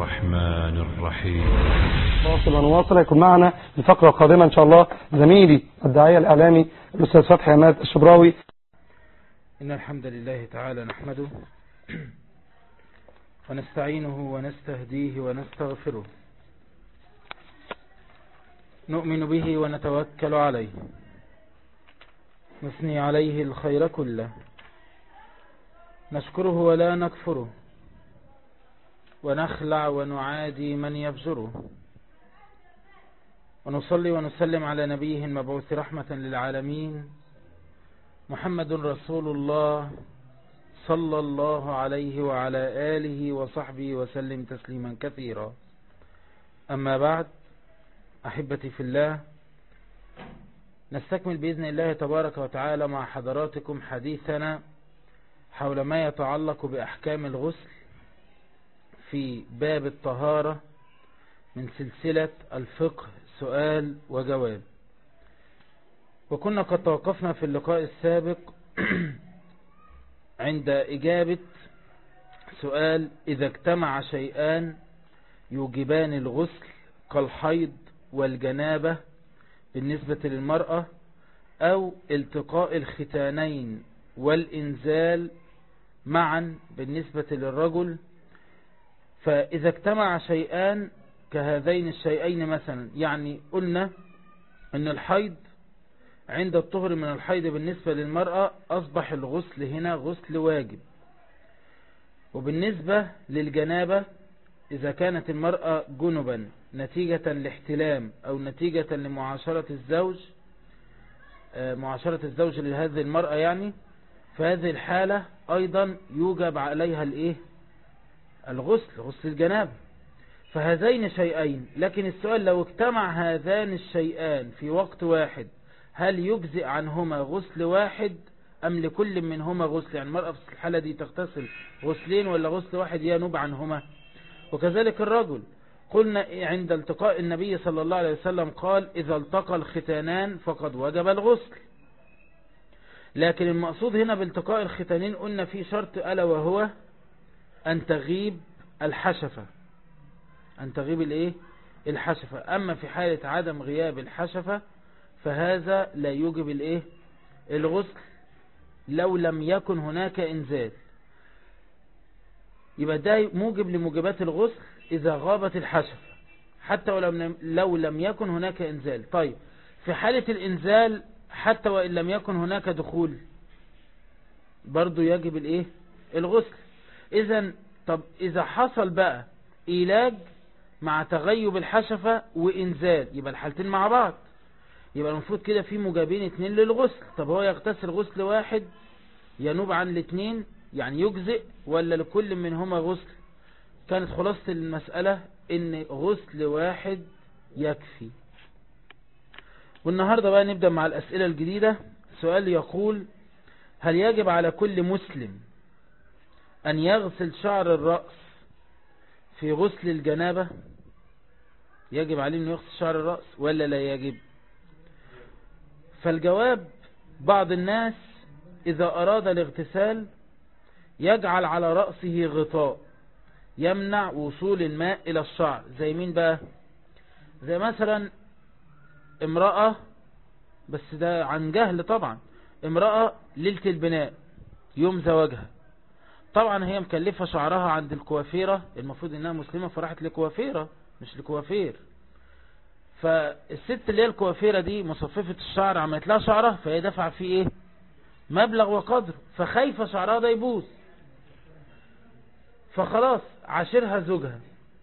الرحمن الرحيم واصل ونواصل يكون معنا الفقرة القادمة إن شاء الله زميلي الداعية الإعلامي الأستاذ فتحي عماد الشبراوي إن الحمد لله تعالى نحمده ونستعينه ونستهديه ونستغفره نؤمن به ونتوكل عليه نثني عليه الخير كله نشكره ولا نكفره ونخلع ونعادي من يبزره ونصلي ونسلم على نبيه المبعوث رحمة للعالمين محمد رسول الله صلى الله عليه وعلى آله وصحبه وسلم تسليما كثيرا أما بعد أحبتي في الله نستكمل بإذن الله تبارك وتعالى مع حضراتكم حديثنا حول ما يتعلق بأحكام الغسل في باب الطهارة من سلسلة الفقه سؤال وجواب وكنا قد توقفنا في اللقاء السابق عند إجابة سؤال إذا اجتمع شيئان يوجبان الغسل كالحيض والجنابة بالنسبة للمرأة أو التقاء الختانين والإنزال معا بالنسبة للرجل فإذا اجتمع شيئان كهذين الشيئين مثلا يعني قلنا أن الحيض عند الطهر من الحيض بالنسبة للمرأة أصبح الغسل هنا غسل واجب وبالنسبة للجنابة إذا كانت المرأة جنبا نتيجة لاحتلام أو نتيجة لمعاشرة الزوج معاشرة الزوج لهذه المرأة يعني فهذه الحالة أيضا يوجب عليها الإيه الغسل غسل الجنابة فهذين شيئين لكن السؤال لو اجتمع هذان الشيئان في وقت واحد هل يجزئ عنهما غسل واحد أم لكل منهما غسل يعني المرأة في الحالة دي تغتسل غسلين ولا غسل واحد ينوب عنهما وكذلك الرجل قلنا عند التقاء النبي صلى الله عليه وسلم قال إذا التقى الختانان فقد وجب الغسل لكن المقصود هنا بالتقاء الختانين قلنا في شرط ألا وهو أن تغيب الحشفة أن تغيب الإيه الحشفة أما في حالة عدم غياب الحشفة فهذا لا يوجب الإيه الغسل لو لم يكن هناك إنزال يبقى ده موجب لموجبات الغسل إذا غابت الحشفة حتى ولو لو لم يكن هناك إنزال طيب في حالة الإنزال حتى وإن لم يكن هناك دخول برضو يجب الإيه الغسل إذا طب إذا حصل بقى إيلاج مع تغيب الحشفة وإنزال يبقى الحالتين مع بعض يبقى المفروض كده في مجابين اتنين للغسل طب هو يغتسل غسل واحد ينوب عن الاتنين يعني يجزئ ولا لكل منهما غسل كانت خلاصة المسألة ان غسل واحد يكفي والنهاردة بقى نبدأ مع الأسئلة الجديدة سؤال يقول هل يجب على كل مسلم أن يغسل شعر الرأس في غسل الجنابة يجب عليه أن يغسل شعر الرأس ولا لا يجب فالجواب بعض الناس إذا أراد الاغتسال يجعل على رأسه غطاء يمنع وصول الماء إلى الشعر زي مين بقى زي مثلا امرأة بس ده عن جهل طبعا امرأة ليلة البناء يوم زواجها طبعا هي مكلفة شعرها عند الكوافيرة المفروض انها مسلمة فراحت لكوافيرة مش لكوافير فالست اللي هي الكوافيرة دي مصففة الشعر عملت لها شعرها فهي دفع فيه ايه مبلغ وقدر فخايفة شعرها ده يبوظ فخلاص عاشرها زوجها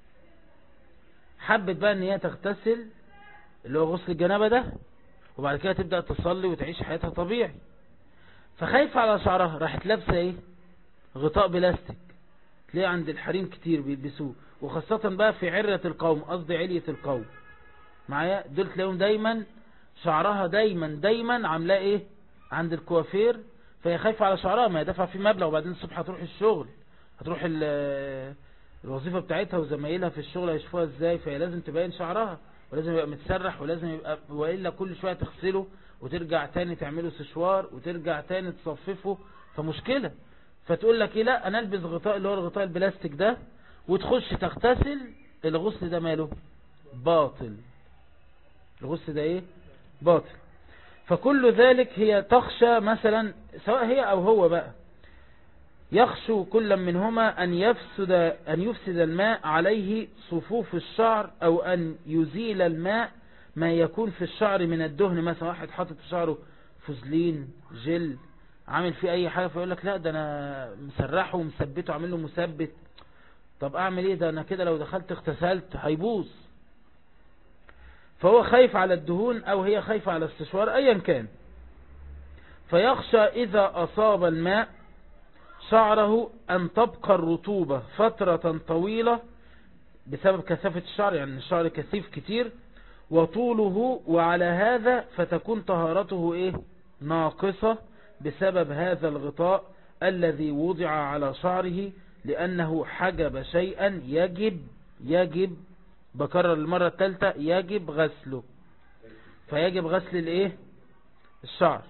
حبت بقى ان هي تغتسل اللي هو غسل الجنابة ده وبعد كده تبدأ تصلي وتعيش حياتها طبيعي فخايفة على شعرها راحت لابسة ايه غطاء بلاستيك تلاقيه عند الحريم كتير بيلبسوه وخاصة بقى في عرة القوم قصدي علية القوم معايا دول تلاقيهم دايما شعرها دايما دايما عاملاه ايه عند الكوافير فهي خايفة على شعرها ما يدفع فيه مبلغ وبعدين الصبح هتروح الشغل هتروح الوظيفة بتاعتها وزمايلها في الشغل هيشوفوها ازاي فهي لازم تبين شعرها ولازم يبقى متسرح ولازم يبقى وإلا كل شوية تغسله وترجع تاني تعمله سشوار وترجع تاني تصففه فمشكلة فتقول لك ايه لا انا البس غطاء اللي هو الغطاء البلاستيك ده وتخش تغتسل الغسل ده ماله باطل الغسل ده ايه باطل فكل ذلك هي تخشى مثلا سواء هي او هو بقى يخشو كل منهما أن يفسد, أن يفسد الماء عليه صفوف الشعر أو أن يزيل الماء ما يكون في الشعر من الدهن مثلا واحد حاطط في شعره فزلين جل عامل فيه أي حاجة فيقول لك لا ده أنا مسرحه ومثبته عامل له مثبت طب أعمل إيه ده أنا كده لو دخلت اغتسلت هيبوظ فهو خايف على الدهون أو هي خايفة على استشوار أيا كان فيخشى إذا أصاب الماء شعره أن تبقى الرطوبة فترة طويلة بسبب كثافة الشعر يعني الشعر كثيف كتير وطوله وعلى هذا فتكون طهارته إيه ناقصة بسبب هذا الغطاء الذي وضع على شعره لأنه حجب شيئا يجب يجب بكرر المرة الثالثة يجب غسله فيجب غسل الايه الشعر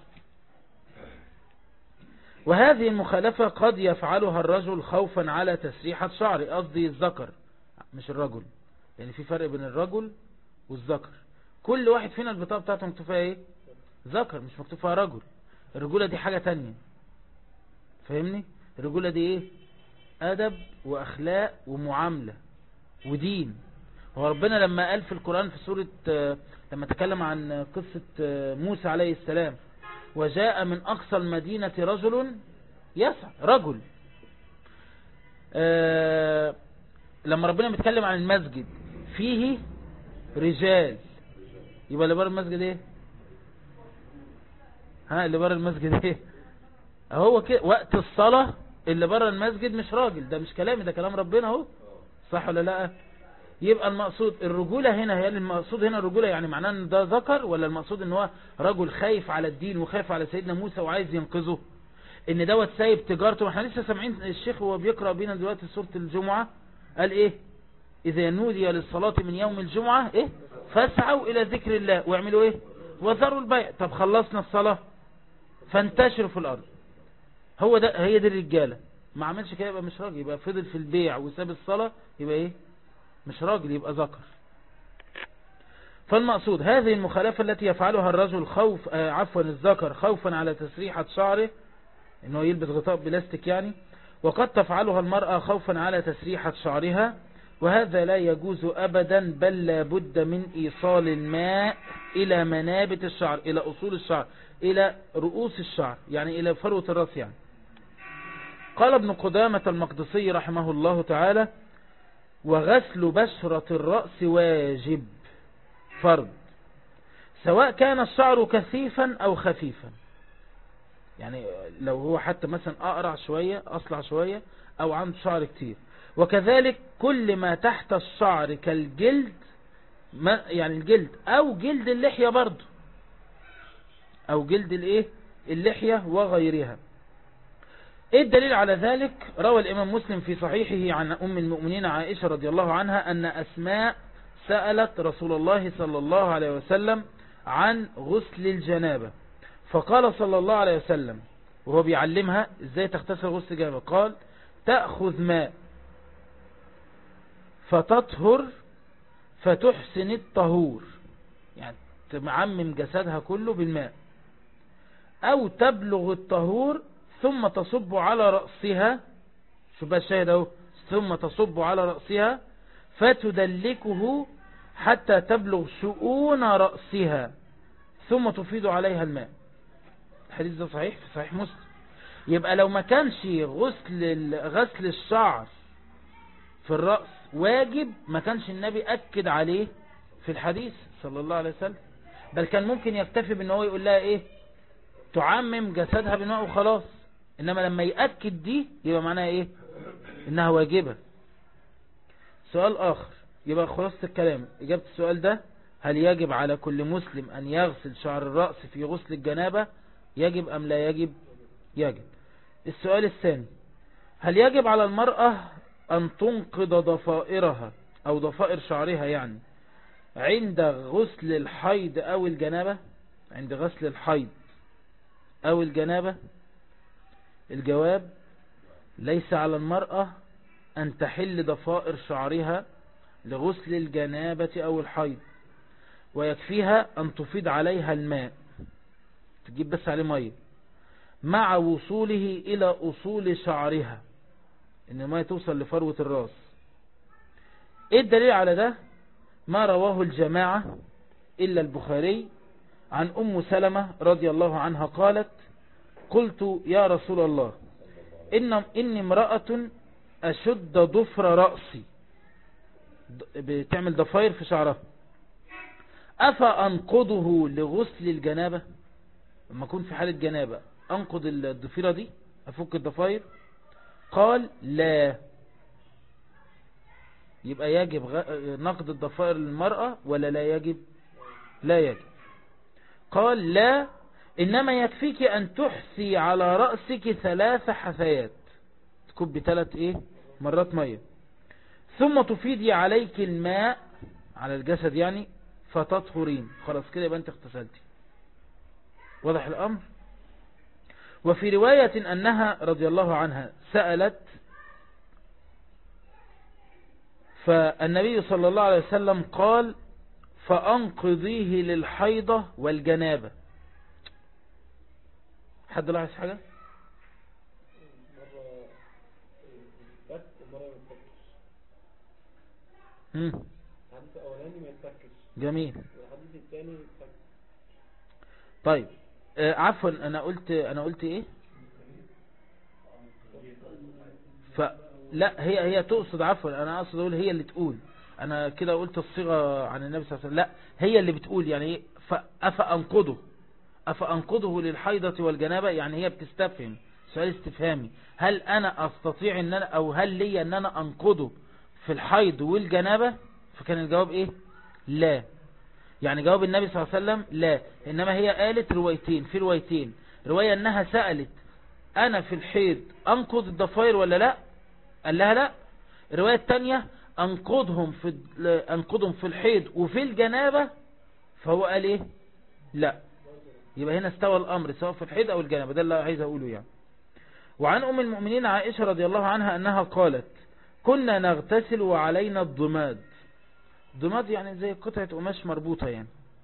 وهذه المخالفة قد يفعلها الرجل خوفا على تسريحة شعر قصدي الذكر مش الرجل يعني في فرق بين الرجل والذكر كل واحد فينا البطاقة بتاعته مكتوب فيها ايه ذكر مش مكتوب فيها رجل الرجولة دي حاجة تانية فاهمني الرجولة دي ايه ادب واخلاق ومعاملة ودين هو ربنا لما قال في القرآن في سورة لما تكلم عن قصة موسى عليه السلام وجاء من أقصى المدينة رجل يسع رجل آه لما ربنا بيتكلم عن المسجد فيه رجال يبقى اللي بره المسجد ايه ها اللي بره المسجد ايه هو كده وقت الصلاة اللي بره المسجد مش راجل ده مش كلامي ده كلام ربنا اهو صح ولا لا يبقى المقصود الرجولة هنا هي المقصود هنا الرجولة يعني معناه ان ده ذكر ولا المقصود ان هو رجل خايف على الدين وخايف على سيدنا موسى وعايز ينقذه ان دوت سايب تجارته احنا لسه سامعين الشيخ وهو بيقرأ بينا دلوقتي سورة الجمعة قال ايه اذا نودي للصلاة من يوم الجمعة ايه فاسعوا الى ذكر الله واعملوا ايه وذروا البيع طب خلصنا الصلاة فانتشروا في الارض هو ده هي دي الرجالة ما عملش كده يبقى مش راجل يبقى فضل في البيع وساب الصلاة يبقى ايه مش راجل يبقى ذكر فالمقصود هذه المخالفة التي يفعلها الرجل خوف آه عفوا الذكر خوفا على تسريحة شعره انه يلبس غطاء بلاستيك يعني وقد تفعلها المرأة خوفا على تسريحة شعرها وهذا لا يجوز أبدا بل لا بد من إيصال الماء إلى منابت الشعر إلى أصول الشعر إلى رؤوس الشعر يعني إلى فروة الرأس يعني قال ابن قدامة المقدسي رحمه الله تعالى وغسل بشرة الرأس واجب فرض سواء كان الشعر كثيفا أو خفيفا يعني لو هو حتى مثلا أقرع شوية أصلع شوية أو عنده شعر كتير وكذلك كل ما تحت الشعر كالجلد ما يعني الجلد أو جلد اللحية برضو أو جلد الايه اللحية وغيرها ايه الدليل على ذلك روى الامام مسلم في صحيحه عن ام المؤمنين عائشة رضي الله عنها ان اسماء سألت رسول الله صلى الله عليه وسلم عن غسل الجنابة فقال صلى الله عليه وسلم وهو بيعلمها ازاي تغتسل غسل الجنابة قال تأخذ ماء فتطهر فتحسن الطهور يعني تمعمم جسدها كله بالماء او تبلغ الطهور ثم تصب على رأسها شو بقى الشاهد اهو ثم تصب على رأسها فتدلكه حتى تبلغ شؤون رأسها ثم تفيد عليها الماء الحديث ده صحيح في صحيح مسلم يبقى لو ما كانش غسل غسل الشعر في الرأس واجب ما كانش النبي أكد عليه في الحديث صلى الله عليه وسلم بل كان ممكن يكتفي بان هو يقول لها ايه تعمم جسدها بالماء وخلاص انما لما يأكد دي يبقى معناها ايه انها واجبة سؤال اخر يبقى خلاصة الكلام اجابة السؤال ده هل يجب على كل مسلم ان يغسل شعر الرأس في غسل الجنابة يجب ام لا يجب يجب السؤال الثاني هل يجب على المرأة ان تنقض ضفائرها او ضفائر شعرها يعني عند غسل الحيض او الجنابة عند غسل الحيض او الجنابة الجواب ليس على المرأة أن تحل ضفائر شعرها لغسل الجنابة أو الحيض ويكفيها أن تفيض عليها الماء تجيب بس عليه مية مع وصوله إلى أصول شعرها إن المية توصل لفروة الراس إيه الدليل على ده ما رواه الجماعة إلا البخاري عن أم سلمة رضي الله عنها قالت قلت يا رسول الله إن إني امرأة أشد ضفر رأسي بتعمل ضفاير في شعرها أفأنقضه لغسل الجنابة لما أكون في حالة جنابة أنقض الضفيرة دي أفك الضفاير قال لا يبقى يجب نقض الضفائر للمرأة ولا لا يجب لا يجب قال لا إنما يكفيك أن تحسي على رأسك ثلاث حثيات تكب ثلاث إيه مرات مية ثم تفيدي عليك الماء على الجسد يعني فتطهرين خلاص كده يبقى انت اغتسلتي واضح الأمر وفي رواية أنها رضي الله عنها سألت فالنبي صلى الله عليه وسلم قال فأنقذيه للحيضة والجنابة حد لاحظ حاجة مرة يتفك ومرة ما يتفكش مم. الحديث الأولاني ما يتفكش جميل والحديث الثاني يتفك طيب آه عفوا انا قلت انا قلت ايه ف لا هي هي تقصد عفوا انا اقصد اقول هي اللي تقول انا كده قلت الصيغه عن النبي صلى الله عليه وسلم لا هي اللي بتقول يعني ايه افانقضه افانقضه للحيضه والجنابه يعني هي بتستفهم سؤال استفهامي هل انا استطيع ان انا او هل لي ان انا انقضه في الحيض والجنابه فكان الجواب ايه لا يعني جواب النبي صلى الله عليه وسلم لا إنما هي قالت روايتين في روايتين رواية أنها سألت أنا في الحيض أنقض الضفاير ولا لا قال لها لا الرواية الثانية أنقضهم في أنقضهم في الحيض وفي الجنابة فهو قال إيه لا يبقى هنا استوى الأمر سواء في الحيض أو الجنابة ده اللي عايز أقوله يعني وعن أم المؤمنين عائشة رضي الله عنها أنها قالت كنا نغتسل وعلينا الضماد ضماد يعني زي قطعة قماش مربوطة يعني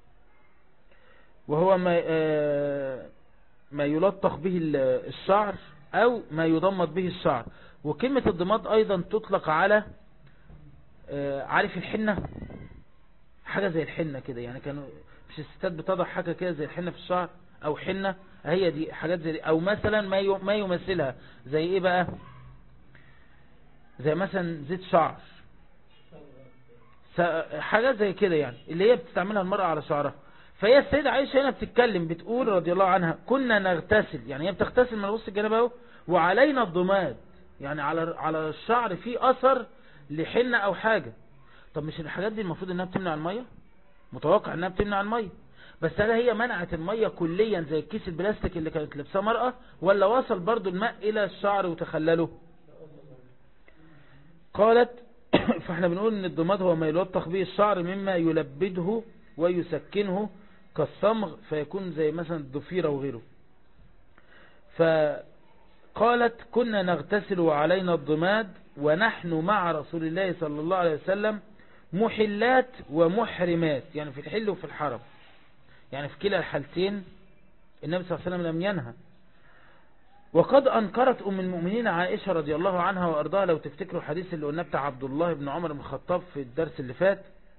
وهو ما ما يلطخ به الشعر او ما يضمد به الشعر وكلمة الضماد ايضا تطلق على عارف الحنة حاجة زي الحنة كده يعني كانوا مش الستات بتضع حاجة كده زي الحنة في الشعر او حنة هي دي حاجات زي دي او مثلا ما ما يمثلها زي ايه بقى زي مثلا زيت شعر حاجات زي كده يعني اللي هي بتستعملها المرأة على شعرها فهي السيدة عائشة هنا بتتكلم بتقول رضي الله عنها كنا نغتسل يعني هي بتغتسل من غص الجنابة اهو وعلينا الضماد يعني على على الشعر في اثر لحنة او حاجة طب مش الحاجات دي المفروض انها بتمنع المية متوقع انها بتمنع المية بس هل هي منعت المية كليا زي الكيس البلاستيك اللي كانت لابساه مرأة ولا وصل برضو الماء الى الشعر وتخلله قالت فاحنا بنقول ان الضماد هو ما يلطخ به الشعر مما يلبده ويسكنه كالصمغ فيكون زي مثلا الضفيرة وغيره فقالت كنا نغتسل وعلينا الضماد ونحن مع رسول الله صلى الله عليه وسلم محلات ومحرمات يعني في الحل وفي الحرم يعني في كلا الحالتين النبي صلى الله عليه وسلم لم ينهى وقد أنكرت أم المؤمنين عائشة رضي الله عنها وأرضاها لو تفتكروا الحديث اللي قلنا بتاع عبد الله بن عمر بن الخطاب في الدرس اللي فات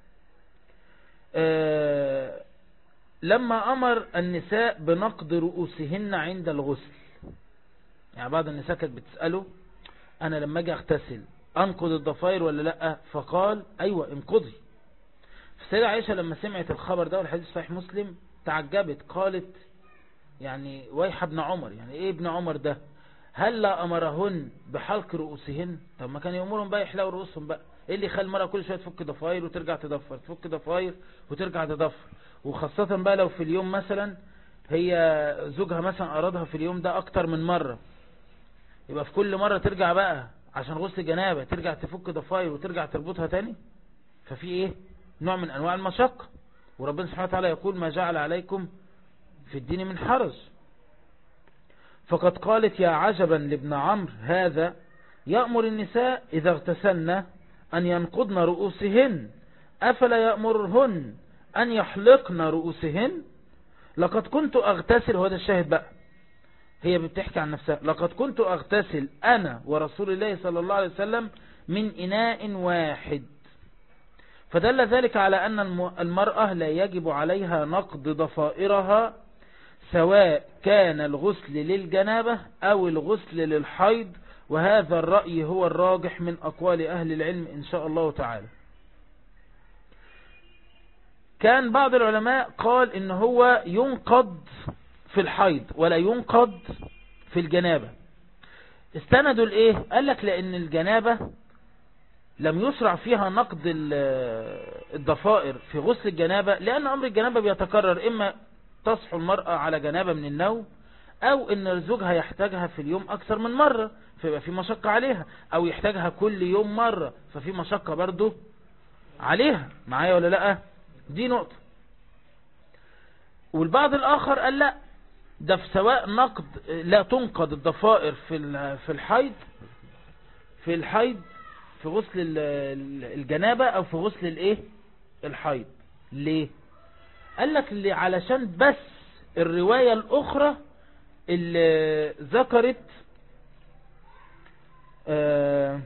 أه لما أمر النساء بنقض رؤوسهن عند الغسل يعني بعض النساء كانت بتسأله أنا لما أجي أغتسل أنقض الضفاير ولا لأ فقال أيوة انقضي فالسيدة عائشة لما سمعت الخبر ده والحديث صحيح مسلم تعجبت قالت يعني ويح ابن عمر يعني ايه ابن عمر ده هل لا امرهن بحلق رؤوسهن طب ما كان يأمرهم بقى يحلقوا رؤوسهم بقى ايه اللي يخلي المرأة كل شوية تفك ضفاير وترجع تضفر تفك ضفاير وترجع تضفر وخاصة بقى لو في اليوم مثلا هي زوجها مثلا ارادها في اليوم ده اكتر من مرة يبقى في كل مرة ترجع بقى عشان غسل جنابة ترجع تفك ضفاير وترجع تربطها تاني ففي ايه نوع من انواع المشقة وربنا سبحانه وتعالى يقول ما جعل عليكم في الدين من حرج فقد قالت يا عجبا لابن عمرو هذا يأمر النساء إذا اغتسلن أن ينقضن رؤوسهن أفلا يأمرهن أن يحلقن رؤوسهن لقد كنت أغتسل هو ده الشاهد بقى هي بتحكي عن نفسها لقد كنت أغتسل أنا ورسول الله صلى الله عليه وسلم من إناء واحد فدل ذلك على أن المرأة لا يجب عليها نقض ضفائرها سواء كان الغسل للجنابة أو الغسل للحيض وهذا الرأي هو الراجح من أقوال أهل العلم إن شاء الله تعالى كان بعض العلماء قال إن هو ينقض في الحيض ولا ينقض في الجنابة استندوا لإيه قال لك لأن الجنابة لم يشرع فيها نقد الضفائر في غسل الجنابة لأن أمر الجنابة بيتكرر إما تصحو المرأة على جنابة من النوم أو إن زوجها يحتاجها في اليوم أكثر من مرة فيبقى في مشقة عليها أو يحتاجها كل يوم مرة ففي مشقة برضو عليها معايا ولا لأ دي نقطة والبعض الآخر قال لا ده في سواء نقد لا تنقض الضفائر في في الحيض في الحيض في غسل الجنابة او في غسل الايه الحيض ليه قال لك اللي علشان بس الرواية الاخرى اللي ذكرت آه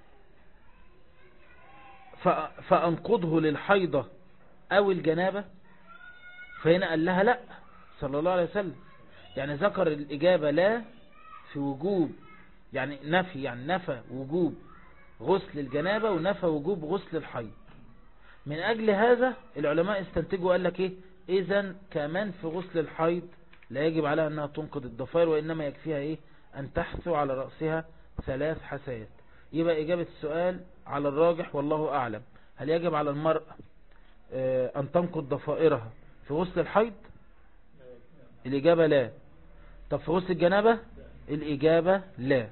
فانقضه للحيضة او الجنابة فهنا قال لها لا صلى الله عليه وسلم يعني ذكر الإجابة لا في وجوب يعني نفي يعني نفى وجوب غسل الجنابة ونفى وجوب غسل الحيض من أجل هذا العلماء استنتجوا قال لك إيه إذا كمان في غسل الحيض لا يجب عليها أنها تنقض الضفائر وإنما يكفيها إيه أن تحثو على رأسها ثلاث حسيات يبقى إجابة السؤال على الراجح والله أعلم هل يجب على المرأة أن تنقض ضفائرها في غسل الحيض الإجابة لا طب في غسل الجنابة الإجابة لا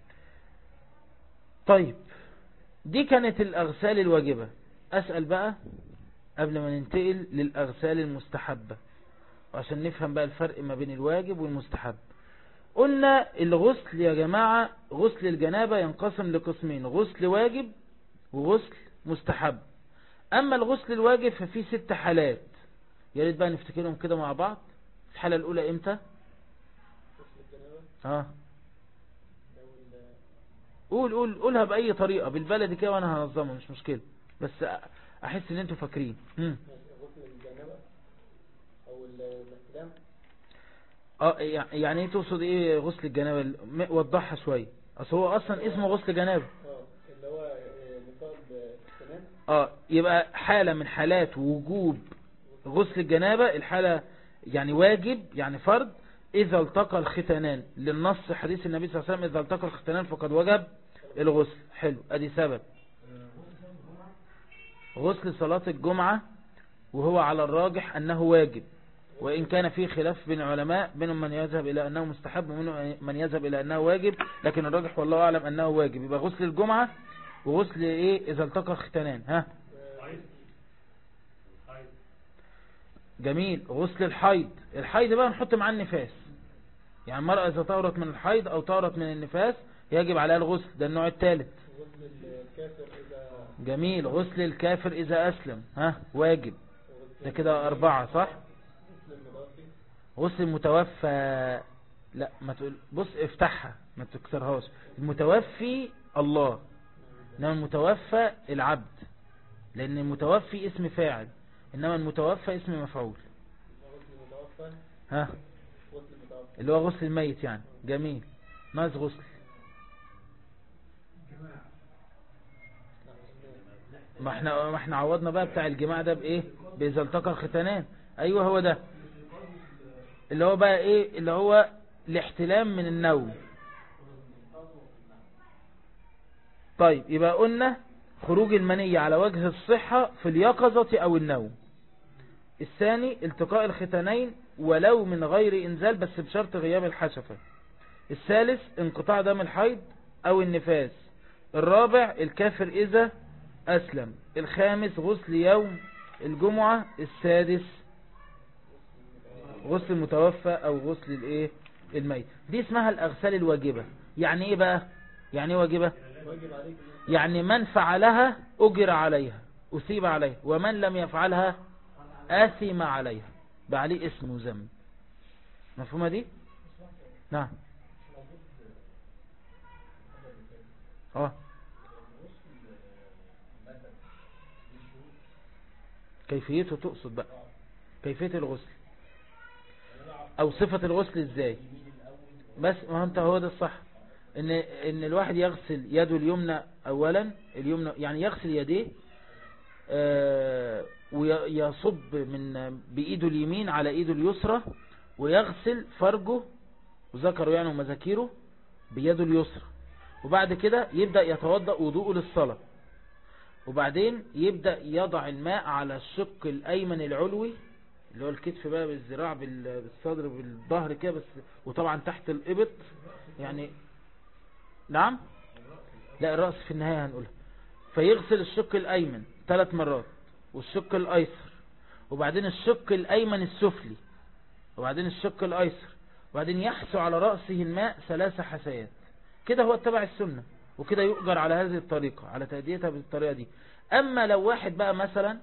طيب دي كانت الأغسال الواجبة أسأل بقى قبل ما ننتقل للأغسال المستحبة عشان نفهم بقى الفرق ما بين الواجب والمستحب قلنا الغسل يا جماعة غسل الجنابة ينقسم لقسمين غسل واجب وغسل مستحب أما الغسل الواجب ففي ست حالات يا ريت بقى نفتكرهم كده مع بعض الحالة الأولى إمتى ها قول قول قولها بأي طريقة بالبلدي كده وأنا هنظمها مش مشكلة بس أحس إن أنتوا فاكرين هم. غسل الجنابة او الاحتلام اه يعني ايه تقصد ايه غسل الجنابة م- وضحها شوية اصل هو اصلا اسمه غسل جنابة اه اللي هو آه، نقاب السنان اه يبقى حالة من حالات وجوب غسل الجنابة الحالة يعني واجب يعني فرض إذا التقى الختانان للنص حديث النبي صلى الله عليه وسلم إذا التقى الختانان فقد وجب الغسل حلو أدي سبب غسل صلاة الجمعة وهو على الراجح أنه واجب وإن كان في خلاف بين العلماء بينهم من يذهب إلى أنه مستحب ومنهم من يذهب إلى أنه واجب لكن الراجح والله أعلم أنه واجب يبقى غسل الجمعة وغسل إيه إذا التقى الختانان ها جميل غسل الحيض الحيض بقى نحط معاه النفاس يعني المرأة إذا طهرت من الحيض أو طهرت من النفاس يجب عليها الغسل ده النوع الثالث غسل الكافر إذا جميل غسل الكافر إذا أسلم ها واجب ده كده أربعة صح غسل المضافي غسل المتوفى لا ما تقول بص افتحها ما تكسرهاش المتوفي الله انما المتوفى العبد لان المتوفي اسم فاعل انما المتوفى اسم مفعول غسل المتوفى ها غسل المتوفى اللي هو غسل الميت يعني جميل ناقص غسل ما احنا ما احنا عوضنا بقى بتاع الجماع ده بايه باذا التقى الختانان ايوه هو ده اللي هو بقى ايه اللي هو الاحتلام من النوم طيب يبقى قلنا خروج المنية على وجه الصحة في اليقظة او النوم الثاني التقاء الختانين ولو من غير انزال بس بشرط غياب الحشفة الثالث انقطاع دم الحيض او النفاس الرابع الكافر اذا اسلم الخامس غسل يوم الجمعة السادس غسل المتوفى او غسل الايه الميت دي اسمها الاغسال الواجبة يعني ايه بقى يعني ايه واجبة واجب عليك يعني من فعلها أجر عليها أثيب عليها ومن لم يفعلها آثم عليها بقى عليه اسم وذنب مفهومة دي نعم اه كيفيته تقصد بقى كيفية الغسل او صفة الغسل ازاي بس ما هو انت هو ده الصح ان ان الواحد يغسل يده اليمنى اولا اليمنى يعني يغسل يديه آه، ويصب من بايده اليمين على ايده اليسرى ويغسل فرجه وذكره يعني ومذاكيره بيده اليسرى وبعد كده يبدأ يتوضأ وضوءه للصلاة وبعدين يبدأ يضع الماء على الشق الأيمن العلوي اللي هو الكتف بقى بالذراع بال- بالصدر بالظهر كده بس وطبعا تحت الإبط يعني نعم لا الرأس في النهاية هنقولها فيغسل الشق الأيمن ثلاث مرات والشق الأيسر وبعدين الشق الأيمن السفلي وبعدين الشق الأيسر وبعدين يحسو على رأسه الماء ثلاث حسيات كده هو اتبع السنة وكده يؤجر على هذه الطريقة على تأديتها بالطريقة دي أما لو واحد بقى مثلا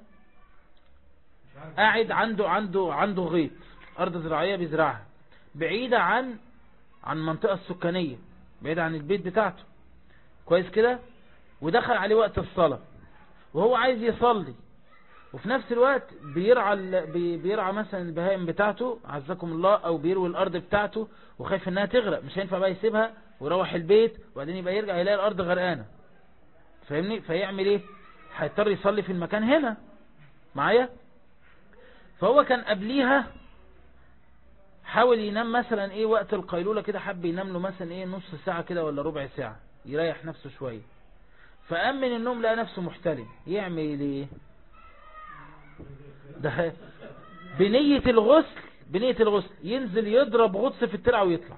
قاعد عنده عنده عنده غيط أرض زراعية بيزرعها بعيدة عن عن المنطقة السكانية بعيدة عن البيت بتاعته كويس كده ودخل عليه وقت الصلاة وهو عايز يصلي وفي نفس الوقت بيرعى ال- بي- بيرعى مثلا البهائم بتاعته عزكم الله او بيروي الارض بتاعته وخايف انها تغرق مش هينفع بقى يسيبها ويروح البيت وبعدين يبقى يرجع يلاقي الارض غرقانه فاهمني فيعمل ايه هيضطر يصلي في المكان هنا معايا فهو كان قبليها حاول ينام مثلا ايه وقت القيلولة كده حب ينام له مثلا ايه نص ساعة كده ولا ربع ساعة يريح نفسه شوية فقام من النوم لقى نفسه محتلم يعمل ايه ده بنية الغسل بنية الغسل ينزل يضرب غطس في الترعة ويطلع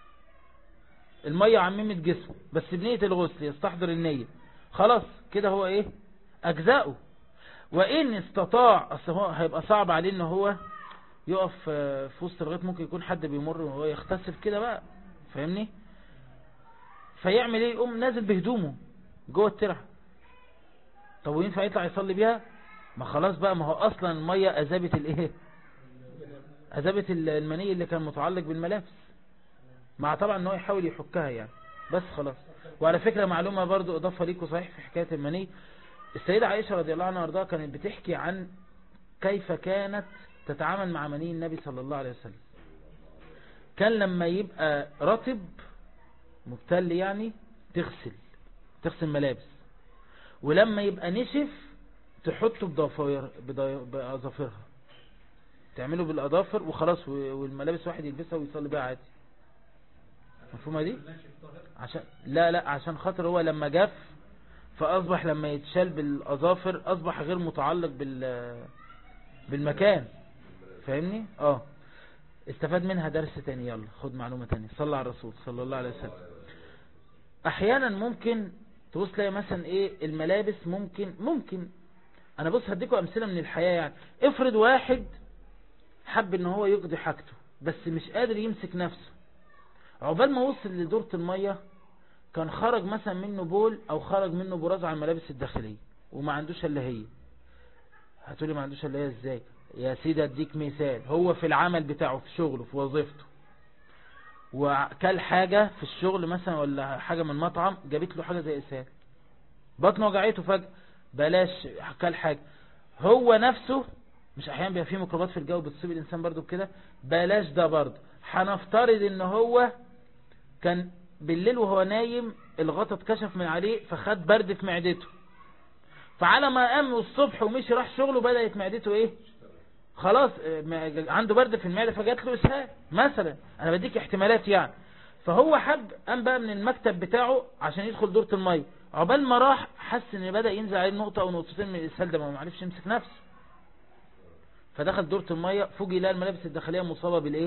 المية عممت جسمه بس بنية الغسل يستحضر النية خلاص كده هو ايه اجزاؤه وان استطاع اصل هو هيبقى صعب عليه ان هو يقف آه، في وسط الغيط ممكن يكون حد بيمر وهو يغتسل كده بقى فاهمني فيعمل ايه يقوم نازل بهدومه جوه الترعه طب وينفع يطلع يصلي بيها ما خلاص بقى ما هو اصلا الميه اذابت الايه اذابت ال- المني اللي كان متعلق بالملابس مع طبعا ان هو يحاول يحكها يعني بس خلاص وعلى فكرة معلومة برضو اضافة ليكم صحيح في حكاية المني السيدة عائشة رضي الله عنها وارضاها كانت بتحكي عن كيف كانت تتعامل مع مني النبي صلى الله عليه وسلم كان لما يبقى رطب مبتل يعني تغسل تغسل ملابس ولما يبقى نشف تحطه بضفاير بضي- بأظافرها تعمله بالأظافر وخلاص و- والملابس واحد يلبسها ويصلي بيها عادي مفهومة دي عشان لا لا عشان خاطر هو لما جف فأصبح لما يتشال بالأظافر أصبح غير متعلق بال بالمكان فاهمني اه استفاد منها درس تاني يلا خد معلومة تانية صلى على الرسول صلى الله عليه وسلم احيانا ممكن تبص تلاقي مثلا ايه الملابس ممكن ممكن انا بص هديكم امثله من الحياه يعني افرض واحد حب ان هو يقضي حاجته بس مش قادر يمسك نفسه عقبال ما وصل لدورة المية كان خرج مثلا منه بول او خرج منه براز على الملابس الداخلية وما عندوش الا هي هتقولي ما عندوش الا هي ازاي يا سيدي اديك مثال هو في العمل بتاعه في شغله في وظيفته وكل حاجة في الشغل مثلا ولا حاجة من مطعم جابت له حاجة زي اسهال بطنه وجعته فجأة بلاش كل حاجة هو نفسه مش احيانا بيبقى فيه ميكروبات في الجو بتصيب الانسان برضو بكده بلاش ده برضو هنفترض ان هو كان بالليل وهو نايم الغطا اتكشف من عليه فخد برد في معدته فعلى ما قام الصبح ومشي راح شغله بدأت معدته ايه خلاص اه، ما- عنده برد في المعدة فجات له اسهال مثلا انا بديك احتمالات يعني فهو حب قام بقى من المكتب بتاعه عشان يدخل دورة المية عقبال ما راح حس ان بدأ ينزل عليه نقطة او نقطتين من الاسهال ده ما معرفش يمسك نفسه فدخل دورة المية فوجئ لقى الملابس الداخلية مصابة بالايه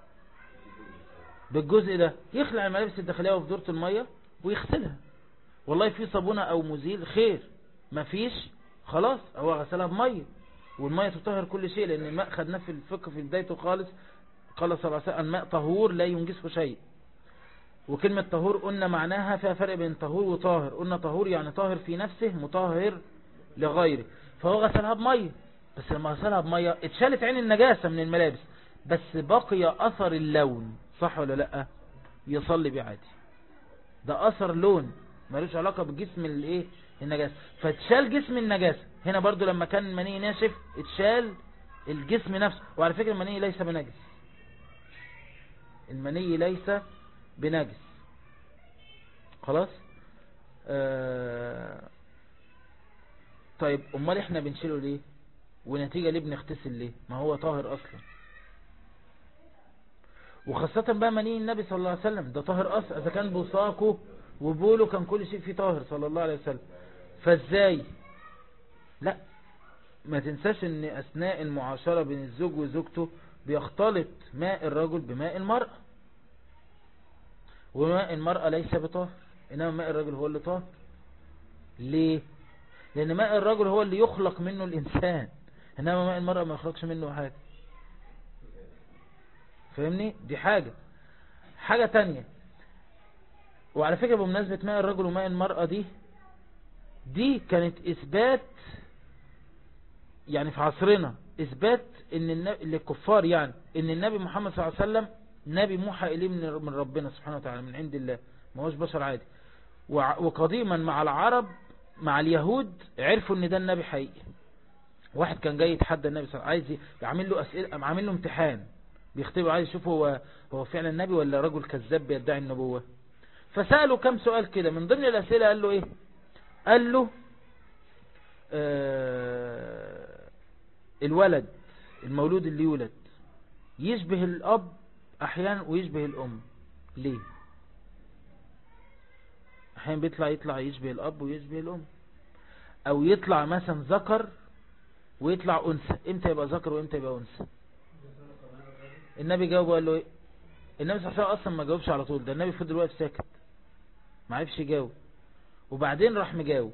بالجزء ده يخلع الملابس الداخلية وفي دورة المية ويغسلها والله في صابونة او مزيل خير مفيش خلاص هو غسلها بمية والمية تطهر كل شيء لان الماء خدناه في الفقه في بدايته خالص قال صلى الله عليه وسلم الماء طهور لا ينجسه شيء وكلمة طهور قلنا معناها فيها فرق بين طهور وطاهر قلنا طهور يعني طاهر في نفسه مطهر لغيره فهو غسلها بمية بس لما غسلها بمية اتشالت عين النجاسة من الملابس بس بقي أثر اللون صح ولا لأ يصلي بيه عادي ده أثر لون ملوش علاقة بجسم الايه النجاسة فاتشال جسم النجاسة هنا برضو لما كان المني ناشف اتشال الجسم نفسه وعلى فكرة المني ليس بنجس المني ليس بنجس خلاص آه طيب امال احنا بنشيله ليه ونتيجة ليه بنغتسل ليه ما هو طاهر اصلا وخاصة بقى مني النبي صلى الله عليه وسلم ده طاهر اصلا اذا كان بوساقه وبوله كان كل شيء فيه طاهر صلى الله عليه وسلم فازاي لا ما تنساش ان اثناء المعاشرة بين الزوج وزوجته بيختلط ماء الرجل بماء المرأة وماء المرأة ليس بطاهر انما ماء الرجل هو اللي طاهر ليه لان ماء الرجل هو اللي يخلق منه الانسان انما ماء المرأة ما يخلقش منه حاجة فاهمني دي حاجة حاجة تانية وعلى فكرة بمناسبة ماء الرجل وماء المرأة دي دي كانت اثبات يعني في عصرنا اثبات ان النبي للكفار يعني ان النبي محمد صلى الله عليه وسلم نبي موحى اليه من من ربنا سبحانه وتعالى من عند الله ما هوش بشر عادي وقديما مع العرب مع اليهود عرفوا ان ده النبي حقيقي واحد كان جاي يتحدى النبي صلى الله عليه وسلم عايز يعمل له اسئله عامل له امتحان بيختبر عايز يشوف هو هو فعلا نبي ولا رجل كذاب بيدعي النبوه فساله كم سؤال كده من ضمن الاسئله قال له ايه قال له آه الولد المولود اللي يولد يشبه الاب احيانا ويشبه الام ليه احيانا بيطلع يطلع يشبه الاب ويشبه الام او يطلع مثلا ذكر ويطلع انثى امتى يبقى ذكر وامتى يبقى انثى النبي جاوب قال له ايه النبي صلى الله عليه وسلم اصلا ما جاوبش على طول ده النبي فضل واقف ساكت ما عرفش يجاوب وبعدين راح مجاوب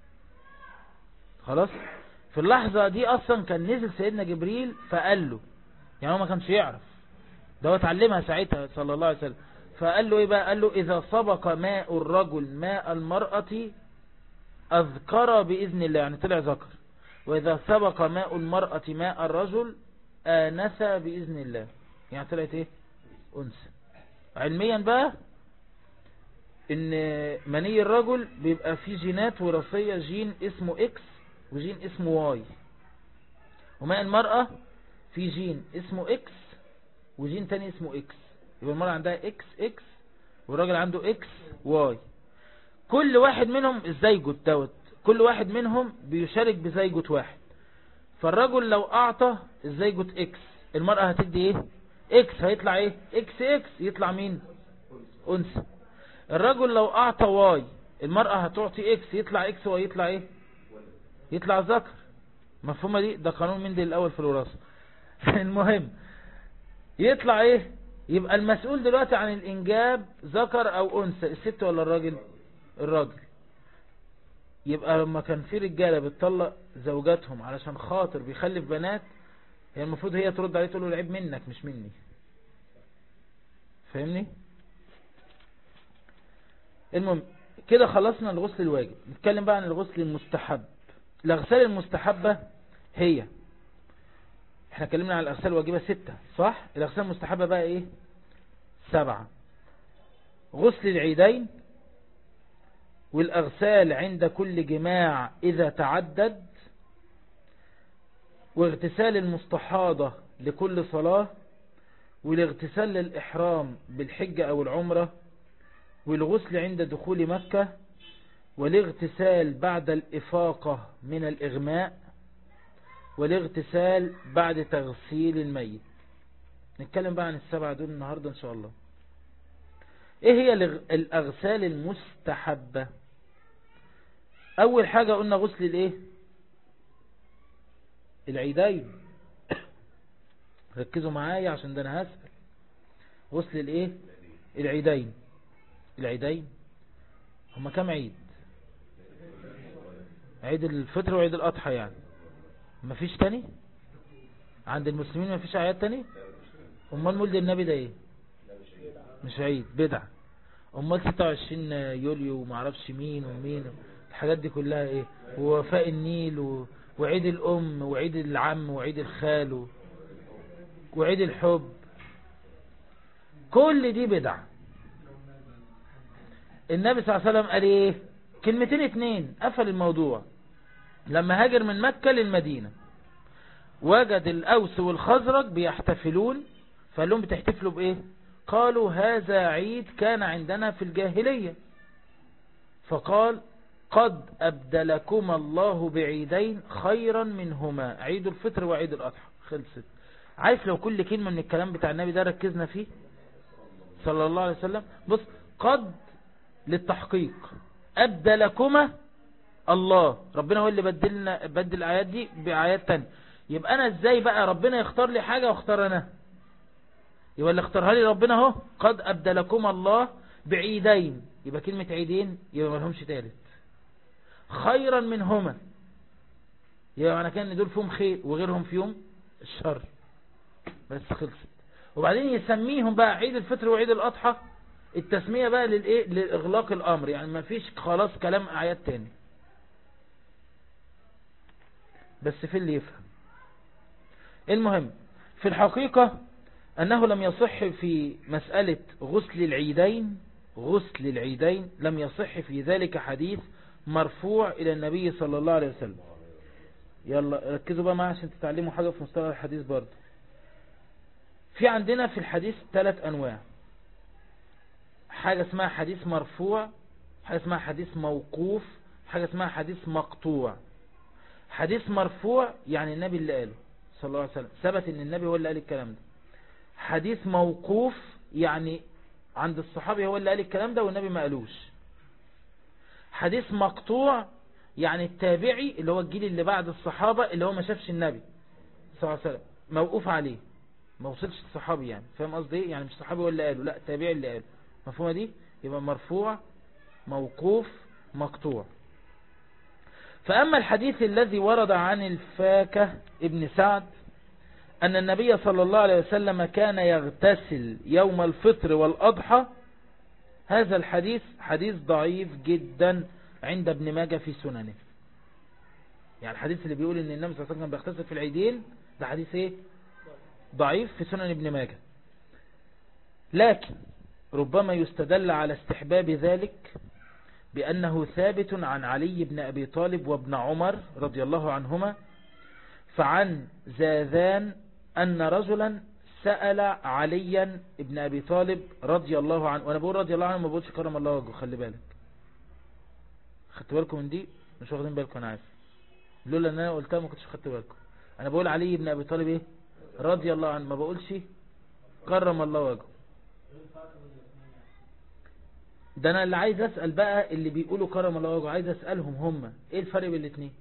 خلاص في اللحظة دي اصلا كان نزل سيدنا جبريل فقال له يعني هو ما كانش يعرف ده هو اتعلمها ساعتها صلى الله عليه وسلم فقال له ايه بقى قال له اذا سبق ماء الرجل ماء المرأة اذكر باذن الله يعني طلع ذكر واذا سبق ماء المرأة ماء الرجل آنس باذن الله يعني طلعت ايه انثى علميا بقى ان مني الرجل بيبقى فيه جينات وراثية جين اسمه اكس وجين اسمه واي وماء المرأة في جين اسمه اكس وجين تاني اسمه اكس يبقى المرأة عندها اكس اكس والراجل عنده اكس واي كل واحد منهم الزيجوت دوت كل واحد منهم بيشارك بزيجوت واحد فالرجل لو اعطى الزيجوت اكس المرأة هتدي ايه اكس هيطلع ايه اكس اكس يطلع مين انثى الرجل لو اعطى واي المرأة هتعطي اكس يطلع اكس واي يطلع ايه يطلع ذكر مفهومة دي ده قانون مندل الاول في الوراثة المهم يطلع ايه يبقى المسؤول دلوقتي عن الانجاب ذكر او انثى الست ولا الراجل الراجل يبقى لما كان في رجالة بتطلق زوجاتهم علشان خاطر بيخلف بنات هي المفروض هي ترد عليه تقول له العيب منك مش مني فاهمني المهم كده خلصنا الغسل الواجب نتكلم بقى عن الغسل المستحب الاغسال المستحبة هي احنا اتكلمنا عن الاغسال الواجبة ستة صح الاغسال المستحبة بقى ايه سبعة غسل العيدين والاغسال عند كل جماع اذا تعدد واغتسال المستحاضة لكل صلاة والاغتسال للإحرام بالحجة أو العمرة والغسل عند دخول مكة والاغتسال بعد الإفاقة من الإغماء والاغتسال بعد تغسيل الميت نتكلم بقى عن السبعة دول النهاردة إن شاء الله إيه هي الأغسال المستحبة أول حاجة قلنا غسل الإيه العيدين ركزوا معايا عشان ده انا هسأل غسل الايه العيدين العيدين هما كام عيد عيد الفطر وعيد الاضحى يعني مفيش تاني عند المسلمين مفيش اعياد تاني امال مولد النبي ده ايه مش عيد بدعة امال 26 يوليو ومعرفش مين ومين الحاجات دي كلها ايه ووفاء النيل و... وعيد الام وعيد العم وعيد الخال و... وعيد الحب كل دي بدع النبي صلى الله عليه وسلم قال ايه كلمتين اتنين قفل الموضوع لما هاجر من مكة للمدينة وجد الأوس والخزرج بيحتفلون فقال لهم بتحتفلوا بإيه قالوا هذا عيد كان عندنا في الجاهلية فقال قد أبدلكم الله بعيدين خيرا منهما عيد الفطر وعيد الأضحى خلصت عايز لو كل كلمة من الكلام بتاع النبي ده ركزنا فيه صلى الله عليه وسلم بص قد للتحقيق أبدلكما الله ربنا هو اللي بدلنا بدل الآيات دي بآيات تانية يبقى أنا إزاي بقى ربنا يختار لي حاجة واختار أنا يبقى اللي اختارها لي ربنا اهو قد أبدلكما الله بعيدين يبقى كلمة عيدين يبقى ملهمش تالت خيرا منهما يبقى معنى كان ان دول فيهم خير وغيرهم فيهم الشر بس خلصت وبعدين يسميهم بقى عيد الفطر وعيد الأضحى التسمية بقى للإيه لإغلاق الأمر يعني ما فيش خلاص كلام آيات تاني بس في اللي يفهم المهم في الحقيقة أنه لم يصح في مسألة غسل العيدين غسل العيدين لم يصح في ذلك حديث مرفوع إلى النبي صلى الله عليه وسلم يلا ركزوا بقى معي عشان تتعلموا حاجة في مستوى الحديث برضه في عندنا في الحديث ثلاث أنواع حاجة اسمها حديث مرفوع حاجة اسمها حديث موقوف حاجة اسمها حديث مقطوع حديث مرفوع يعني النبي اللي قاله صلى الله عليه وسلم ثبت ان النبي هو اللي قال الكلام ده حديث موقوف يعني عند الصحابي هو اللي قال الكلام ده والنبي ما قالوش حديث مقطوع يعني التابعي اللي هو الجيل اللي بعد الصحابة اللي هو ما شافش النبي صلى الله عليه وسلم موقوف عليه ما وصلش الصحابي يعني فاهم قصدي ايه يعني مش صحابي هو اللي قاله لا التابعي اللي قاله مفهومه دي يبقى مرفوع موقوف مقطوع فأما الحديث الذي ورد عن الفاكة ابن سعد أن النبي صلى الله عليه وسلم كان يغتسل يوم الفطر والأضحى هذا الحديث حديث ضعيف جدا عند ابن ماجه في سننه يعني الحديث اللي بيقول ان النبي صلى الله عليه وسلم بيغتسل في العيدين ده حديث ايه ضعيف في سنن ابن ماجه لكن ربما يستدل على استحباب ذلك بأنه ثابت عن علي بن أبي طالب وابن عمر رضي الله عنهما فعن زاذان أن رجلا سأل عليا ابن أبي طالب رضي الله عنه وأنا بقول رضي الله عنه ما بقولش كرم الله وجهه خلي بالك خدت بالكم من دي مش واخدين بالكم أنا عارف لولا أن أنا قلتها ما كنتش خدت بالكم أنا بقول علي بن أبي طالب إيه رضي الله عنه ما بقولش كرم الله وجهه ده انا اللي عايز اسأل بقى اللي بيقولوا كرم الله وجهه عايز اسألهم هم ايه الفرق بين الاثنين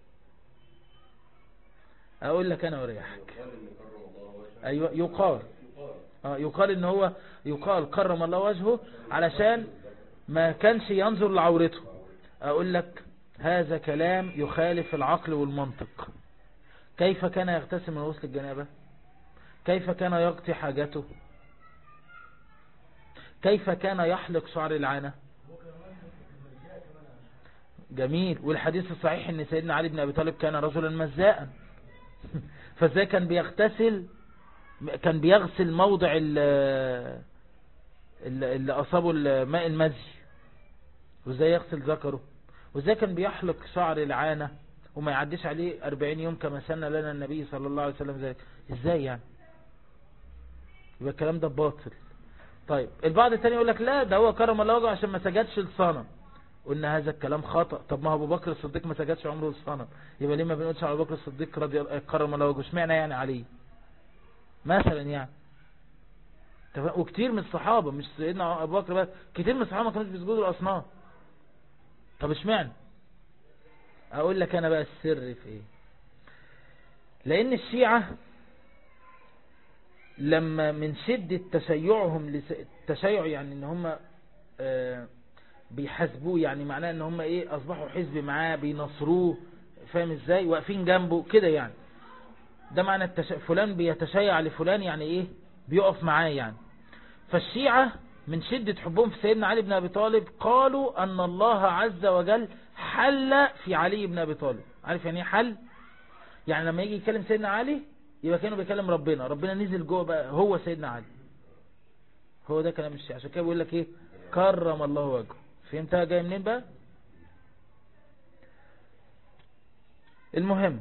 اقول لك انا وريحك ايوه يقال اه يقال ان هو يقال كرم الله وجهه علشان ما كانش ينظر لعورته اقول لك هذا كلام يخالف العقل والمنطق كيف كان يغتسل من غسل الجنابه كيف كان يقضي حاجته كيف كان يحلق شعر العانة جميل والحديث الصحيح ان سيدنا علي بن ابي طالب كان رجلا مزاء فازاي كان بيغتسل كان بيغسل موضع اللي اصابه الماء المزي وازاي يغسل ذكره وازاي كان بيحلق شعر العانة وما يعديش عليه 40 يوم كما سن لنا النبي صلى الله عليه وسلم ذلك ازاي يعني يبقى الكلام ده باطل طيب البعض الثاني يقول لك لا ده هو كرم الله وجهه عشان ما سجدش لصنم قلنا هذا الكلام خطأ طب ما هو ابو بكر الصديق ما سجدش عمره لصنم يبقى ليه ما بنقولش على ابو بكر الصديق رضي الله كرم الله وجهه اشمعنى يعني عليه مثلا يعني وكتير من الصحابة مش سيدنا ابو بكر بس كتير من الصحابة ما كانوش بيسجدوا الاصنام طب اشمعنى اقول لك انا بقى السر في ايه لان الشيعة لما من شدة تشيعهم لس... التشيع يعني ان هم آه بيحاسبوه يعني معناه ان هم ايه اصبحوا حزب معاه بينصروه فاهم ازاي واقفين جنبه كده يعني ده معنى التش... فلان بيتشيع لفلان يعني ايه بيقف معاه يعني فالشيعة من شدة حبهم في سيدنا علي بن أبي طالب قالوا أن الله عز وجل حل في علي بن أبي طالب عارف يعني ايه حل يعني لما يجي يكلم سيدنا علي يبقى كانوا بيكلم ربنا ربنا نزل جوه بقى هو سيدنا علي هو ده كلام الشيعة عشان كده بيقول لك ايه كرم الله وجهه فهمتها جاي منين بقى المهم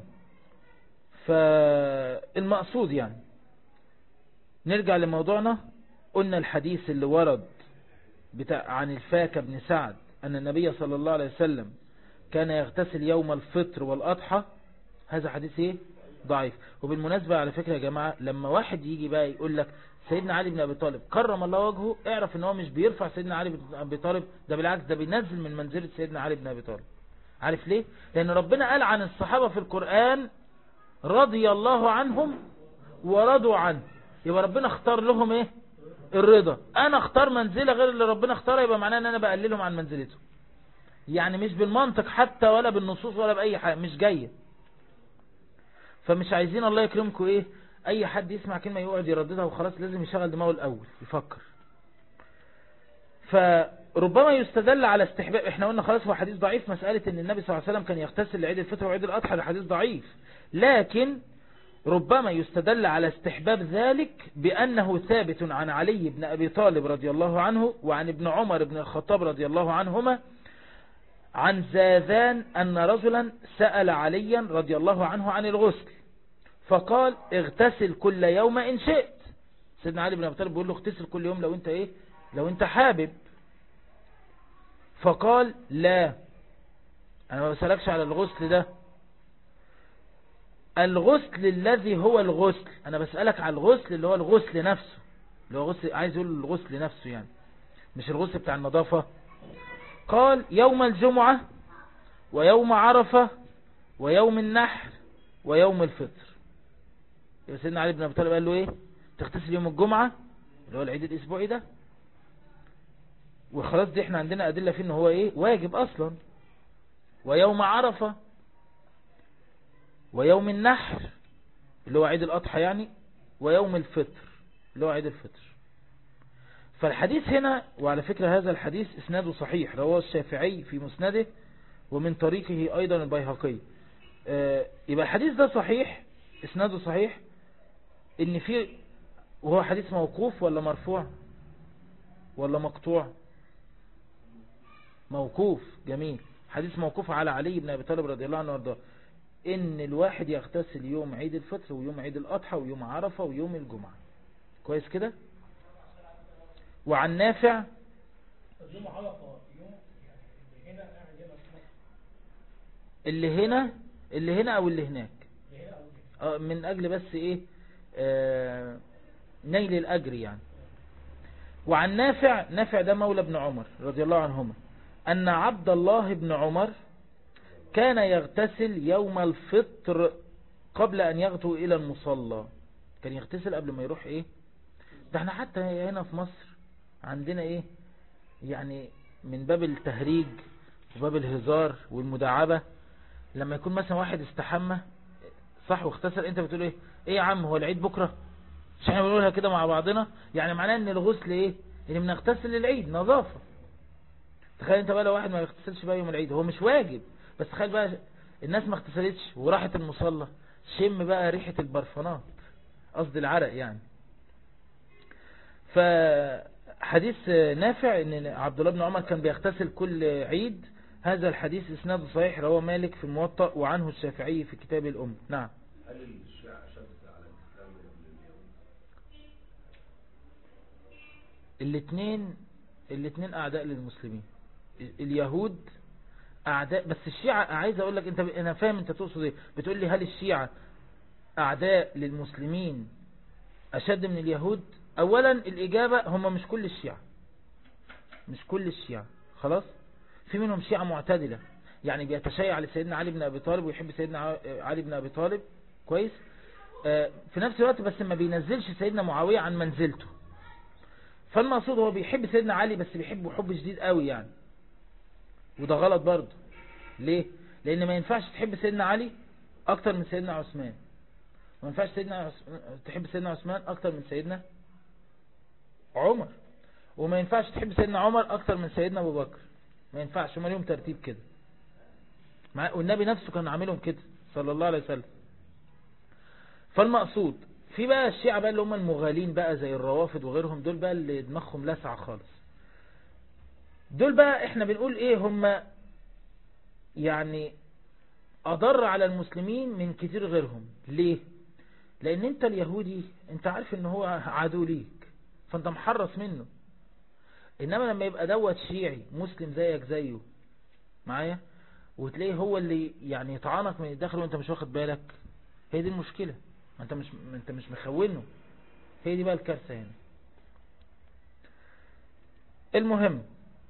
فالمقصود يعني نرجع لموضوعنا قلنا الحديث اللي ورد بتاع عن الفاكة بن سعد أن النبي صلى الله عليه وسلم كان يغتسل يوم الفطر والأضحى هذا حديث ايه ضعيف وبالمناسبة على فكرة يا جماعة لما واحد يجي بقى يقول لك سيدنا علي بن أبي طالب كرم الله وجهه اعرف ان هو مش بيرفع سيدنا علي بن أبي طالب ده بالعكس ده بينزل من منزلة سيدنا علي بن أبي طالب عارف ليه لأن ربنا قال عن الصحابة في القرآن رضي الله عنهم ورضوا عنه يبقى ربنا اختار لهم ايه الرضا انا اختار منزلة غير اللي ربنا اختارها يبقى معناه ان انا بقللهم عن منزلته يعني مش بالمنطق حتى ولا بالنصوص ولا بأي حاجة مش جاية فمش عايزين الله يكرمكم ايه اي حد يسمع كلمة يقعد يرددها وخلاص لازم يشغل دماغه الاول يفكر فربما يستدل على استحباب احنا قلنا خلاص هو حديث ضعيف مسألة ان النبي صلى الله عليه وسلم كان يغتسل لعيد الفطر وعيد الاضحى ده حديث ضعيف لكن ربما يستدل على استحباب ذلك بأنه ثابت عن علي بن أبي طالب رضي الله عنه وعن ابن عمر بن الخطاب رضي الله عنهما عن زاذان أن رجلا سأل عليا رضي الله عنه عن الغسل فقال اغتسل كل يوم إن شئت سيدنا علي بن أبي طالب بيقول له اغتسل كل يوم لو انت ايه لو انت حابب فقال لا انا ما بسألكش على الغسل ده الغسل الذي هو الغسل انا بسألك على الغسل اللي هو الغسل نفسه اللي هو غسل عايز يقول الغسل نفسه يعني مش الغسل بتاع النظافة قال يوم الجمعة ويوم عرفة ويوم النحر ويوم الفطر يبقى سيدنا علي بن ابي طالب قال له ايه تغتسل يوم الجمعة اللي هو العيد الاسبوعي ده وخلاص دي احنا عندنا ادلة فيه ان هو ايه واجب اصلا ويوم عرفة ويوم النحر اللي هو عيد الاضحى يعني ويوم الفطر اللي هو عيد الفطر فالحديث هنا وعلى فكرة هذا الحديث اسناده صحيح رواه الشافعي في مسنده ومن طريقه ايضا البيهقي آه يبقى الحديث ده صحيح اسناده صحيح ان في وهو حديث موقوف ولا مرفوع ولا مقطوع موقوف جميل حديث موقوف على علي بن ابي طالب رضي الله عنه وارضاه ان الواحد يغتسل يوم عيد الفطر ويوم عيد الاضحى ويوم عرفة ويوم الجمعة كويس كده وعن نافع يوم عرفة يوم يعني هنا قاعد هنا في مصر اللي هنا اللي هنا او اللي هناك اللي هنا أو هنا. آه، من اجل بس ايه آه نيل الاجر يعني وعن نافع نافع ده مولى ابن عمر رضي الله عنهما ان عبد الله بن عمر كان يغتسل يوم الفطر قبل ان يغدو الى المصلى كان يغتسل قبل ما يروح ايه ده احنا حتى هنا في مصر عندنا ايه يعني من باب التهريج وباب الهزار والمداعبة لما يكون مثلا واحد استحمى صح واغتسل انت بتقول ايه ايه يا عم هو العيد بكرة مش احنا بنقولها كده مع بعضنا يعني معناه ان الغسل ايه ان بنغتسل للعيد نظافة تخيل انت بقى لو واحد ما يغتسلش بقى يوم العيد هو مش واجب بس تخيل بقى الناس ما اغتسلتش وراحت المصلى شم بقى ريحة البرفانات قصد العرق يعني فحديث نافع ان عبد الله بن عمر كان بيغتسل كل عيد هذا الحديث اسناده صحيح رواه مالك في الموطأ وعنه الشافعي في كتاب الأم نعم هل الشيعة شد على الإسلام من اليهود؟ الاثنين الاثنين اعداء للمسلمين اليهود اعداء بس الشيعة عايز اقول لك انت انا فاهم انت تقصد ايه بتقول لي هل الشيعة اعداء للمسلمين اشد من اليهود اولا الاجابة هم مش كل الشيعة مش كل الشيعة خلاص في منهم شيعة معتدلة يعني بيتشيع لسيدنا علي بن ابي طالب ويحب سيدنا ع- علي بن ابي طالب كويس آه، في نفس الوقت بس ما بينزلش سيدنا معاوية عن منزلته فالمقصود هو بيحب سيدنا علي بس بيحبه حب شديد قوي يعني وده غلط برضه ليه لان ما ينفعش تحب سيدنا علي اكتر من سيدنا عثمان ما ينفعش سيدنا عث... تحب سيدنا عثمان اكتر من سيدنا عمر وما ينفعش تحب سيدنا عمر اكتر من سيدنا ابو بكر ما ينفعش هما ليهم ترتيب كده مع- والنبي نفسه كان عاملهم كده صلى الله عليه وسلم فالمقصود في بقى الشيعة بقى اللي هم المغالين بقى زي الروافد وغيرهم دول بقى اللي دماغهم لسعة خالص دول بقى احنا بنقول ايه هم يعني اضر على المسلمين من كتير غيرهم ليه لان انت اليهودي انت عارف ان هو عدو ليك فانت محرص منه انما لما يبقى دوت شيعي مسلم زيك زيه معايا وتلاقيه هو اللي يعني يطعنك من الداخل وانت مش واخد بالك هي دي المشكلة ما انت مش ما انت مش مخونه هي دي بقى الكارثة هنا المهم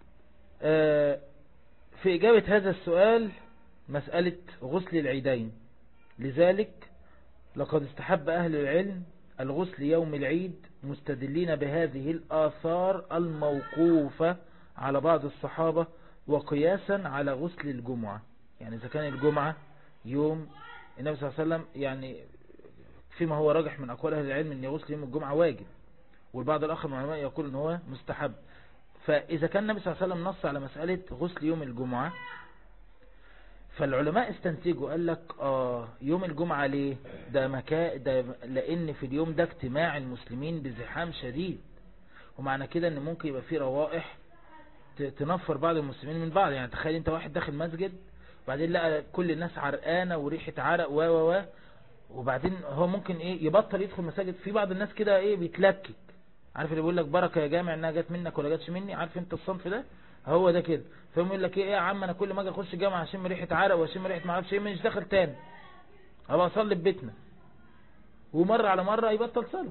آه، في إجابة هذا السؤال مسألة غسل العيدين لذلك لقد استحب أهل العلم الغسل يوم العيد مستدلين بهذه الآثار الموقوفة على بعض الصحابة وقياسا على غسل الجمعة يعني إذا كان الجمعة يوم النبي صلى الله عليه وسلم يعني فيما هو راجح من أقوال أهل العلم أن غسل يوم الجمعة واجب والبعض الآخر من العلماء يقول أن هو مستحب فإذا كان النبي صلى الله عليه وسلم نص على مسألة غسل يوم الجمعة فالعلماء استنتجوا قال لك آه يوم الجمعة ليه ده مكان ده لأن في اليوم ده اجتماع المسلمين بزحام شديد ومعنى كده ان ممكن يبقى في روائح ت- تنفر بعض المسلمين من بعض يعني تخيل انت واحد داخل مسجد وبعدين لقى كل الناس عرقانة وريحة عرق و و و وبعدين هو ممكن ايه يبطل يدخل مساجد في بعض الناس كده ايه بيتلكك عارف اللي بيقول لك بركة يا جامع انها جت منك ولا جاتش مني عارف انت الصنف ده هو ده كده فيقوم يقول لك ايه يا عم انا كل ما اجي اخش جامع اشم ريحه عرق واشم ريحه ما اعرفش ايه مش داخل تاني ابقى اصلي في بيتنا ومره على مره يبطل صلاه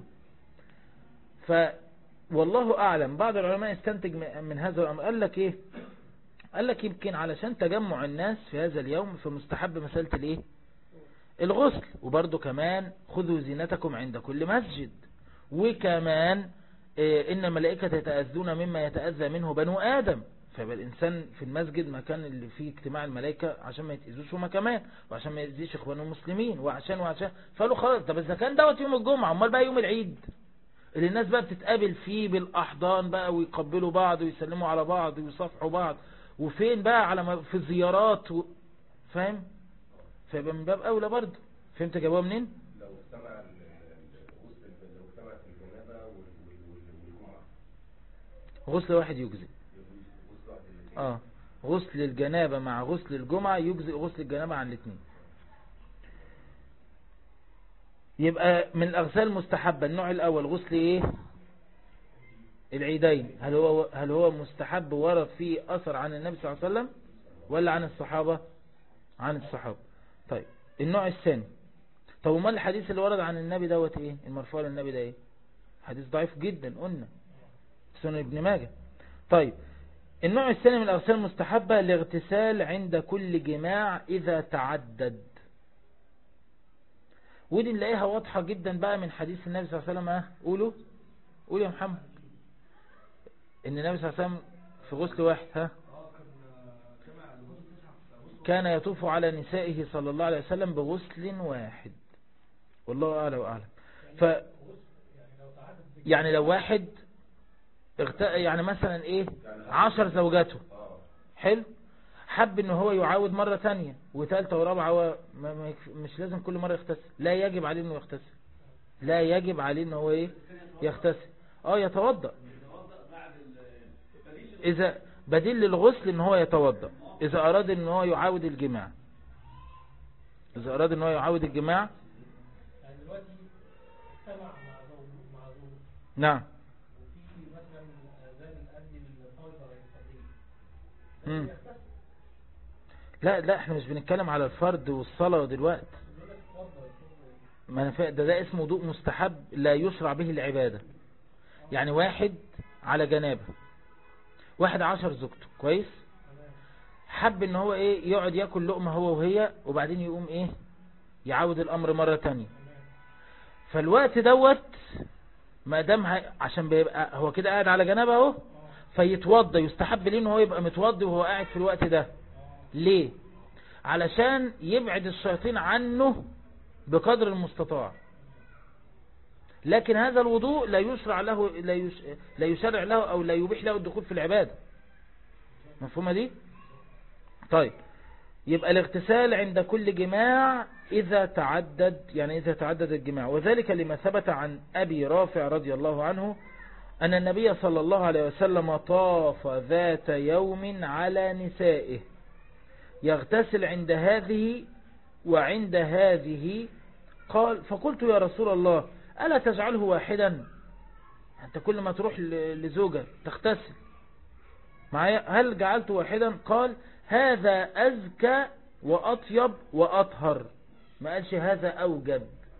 ف والله اعلم بعض العلماء استنتج م- من هذا الامر قال لك ايه قال لك يمكن علشان تجمع الناس في هذا اليوم فمستحب مساله الايه الغسل وبرضه كمان خذوا زينتكم عند كل مسجد وكمان إيه، إن الملائكة يتأذون مما يتأذى منه بنو آدم فيبقى الإنسان في المسجد مكان اللي فيه اجتماع الملائكة عشان ما يتأذوش هما كمان وعشان ما يأذيش إخوانه المسلمين وعشان وعشان فقالوا خلاص طب إذا كان دوت يوم الجمعة أمال بقى يوم العيد اللي الناس بقى بتتقابل فيه بالأحضان بقى ويقبلوا بعض ويسلموا على بعض ويصافحوا بعض وفين بقى على ما في الزيارات و... فاهم فيبقى من باب أولى برضه فهمت جابوها منين لو اجتمع ال- ال- الغسل لو اجتمعت الجنابة وال- وال- وال- والجمعة غسل واحد يجزي غسل واحد الاثنين اه غسل الجنابة مع غسل الجمعة يجزئ غسل الجنابة عن الاثنين يبقى من الأغسال المستحبة النوع الأول غسل إيه العيدين هل هو هل هو مستحب ورد فيه أثر عن النبي صلى الله عليه وسلم ولا عن الصحابة عن الصحابة طيب النوع الثاني طب وما الحديث اللي ورد عن النبي دوت ايه المرفوع للنبي ده ايه حديث ضعيف جدا قلنا سنن ابن ماجه طيب النوع الثاني من الأغسال المستحبة الاغتسال عند كل جماع إذا تعدد ودي نلاقيها واضحة جدا بقى من حديث النبي صلى الله عليه وسلم اه قولوا قولوا يا محمد ان النبي صلى الله عليه وسلم في غسل واحد ها كان يطوف على نسائه صلى الله عليه وسلم بغسل واحد والله أعلى وأعلم ف يعني لو واحد اغت... يعني مثلا ايه عشر زوجاته حلو حب ان هو يعاود مرة تانية وثالثة ورابعة هو ما ما يكف... مش لازم كل مرة يغتسل لا يجب عليه انه يغتسل لا يجب عليه انه هو ايه يغتسل اه يتوضأ اذا بديل للغسل ان هو يتوضأ اذا اراد ان هو يعاود الجماع اذا اراد ان هو يعاود الجماع يعني دلوقتي اجتمع مع زوج مع زوج نعم وفي مثلا اذان قبل الفجر الفضيل مم. لا لا احنا مش بنتكلم على الفرد والصلاة دلوقتي ما أنا فا- ده ده اسمه وضوء مستحب لا يشرع به العبادة يعني واحد على جنابه واحد عشر زوجته كويس حب ان هو ايه يقعد ياكل لقمة هو وهي وبعدين يقوم ايه يعاود الامر مرة تانية فالوقت دوت ما دام هي- عشان بيبقى هو كده قاعد على جنابه اهو فيتوضى يستحب ليه ان هو يبقى متوضي وهو قاعد في الوقت ده ليه علشان يبعد الشياطين عنه بقدر المستطاع لكن هذا الوضوء لا يشرع له لا, يش... لا يشرع له أو لا يبيح له الدخول في العبادة مفهومة دي طيب يبقى الاغتسال عند كل جماع إذا تعدد يعني إذا تعدد الجماع وذلك لما ثبت عن أبي رافع رضي الله عنه أن النبي صلى الله عليه وسلم طاف ذات يوم على نسائه يغتسل عند هذه وعند هذه قال فقلت يا رسول الله ألا تجعله واحدا أنت كل ما تروح لزوجة تغتسل معايا هل جعلته واحدا قال هذا أزكى وأطيب وأطهر ما قالش هذا أوجب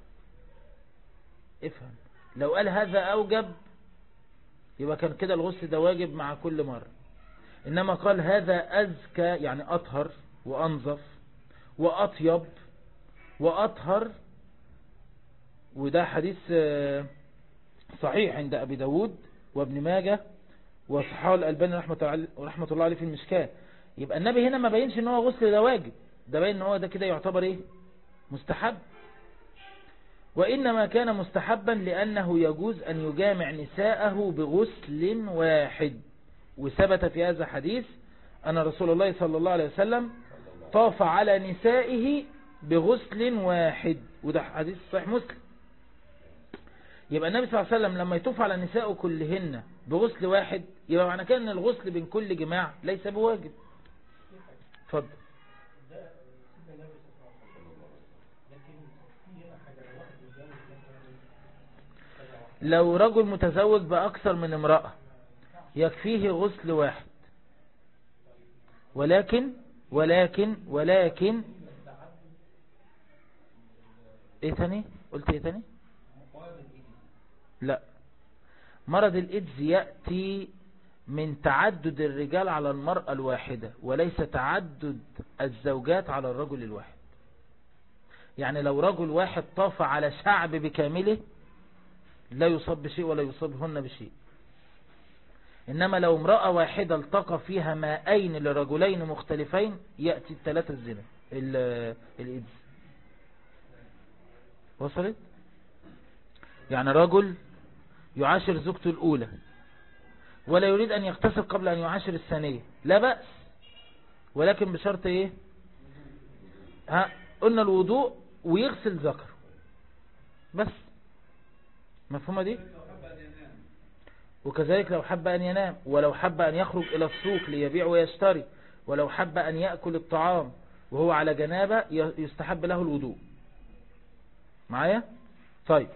افهم لو قال هذا أوجب يبقى كان كده الغسل ده واجب مع كل مرة إنما قال هذا أزكى يعني أطهر وأنظف وأطيب وأطهر وده حديث صحيح عند أبي داود وابن ماجه وصحاه الألباني رحمة, رحمة الله عليه في المشكاة يبقى النبي هنا ما بينش ان هو غسل ده واجب ده باين ان هو ده كده يعتبر ايه مستحب وإنما كان مستحبا لأنه يجوز أن يجامع نساءه بغسل واحد وثبت في هذا حديث أن رسول الله صلى الله عليه وسلم طاف على نسائه بغسل واحد وده حديث صحيح مسلم يبقى النبي صلى الله عليه وسلم لما يطوف على نسائه كلهن بغسل واحد يبقى معنى كان ان الغسل بين كل جماع ليس بواجب اتفضل لو رجل متزوج بأكثر من امرأة يكفيه غسل واحد ولكن ولكن ولكن ايه تاني قلت ايه تاني لا مرض الإيدز يأتي من تعدد الرجال على المرأة الواحدة وليس تعدد الزوجات على الرجل الواحد يعني لو رجل واحد طاف على شعب بكامله لا يصاب بشيء ولا يصابهن بشيء إنما لو امرأة واحدة التقى فيها ماءين لرجلين مختلفين يأتي الثلاثة الزنا الإيدز وصلت يعني رجل يعاشر زوجته الأولى ولا يريد أن يغتسل قبل أن يعاشر الثانية لا بأس ولكن بشرط إيه ها قلنا الوضوء ويغسل ذكره بس مفهومة دي وكذلك لو حب أن ينام ولو حب أن يخرج إلى السوق ليبيع ويشتري ولو حب أن يأكل الطعام وهو على جنابة يستحب له الوضوء معايا طيب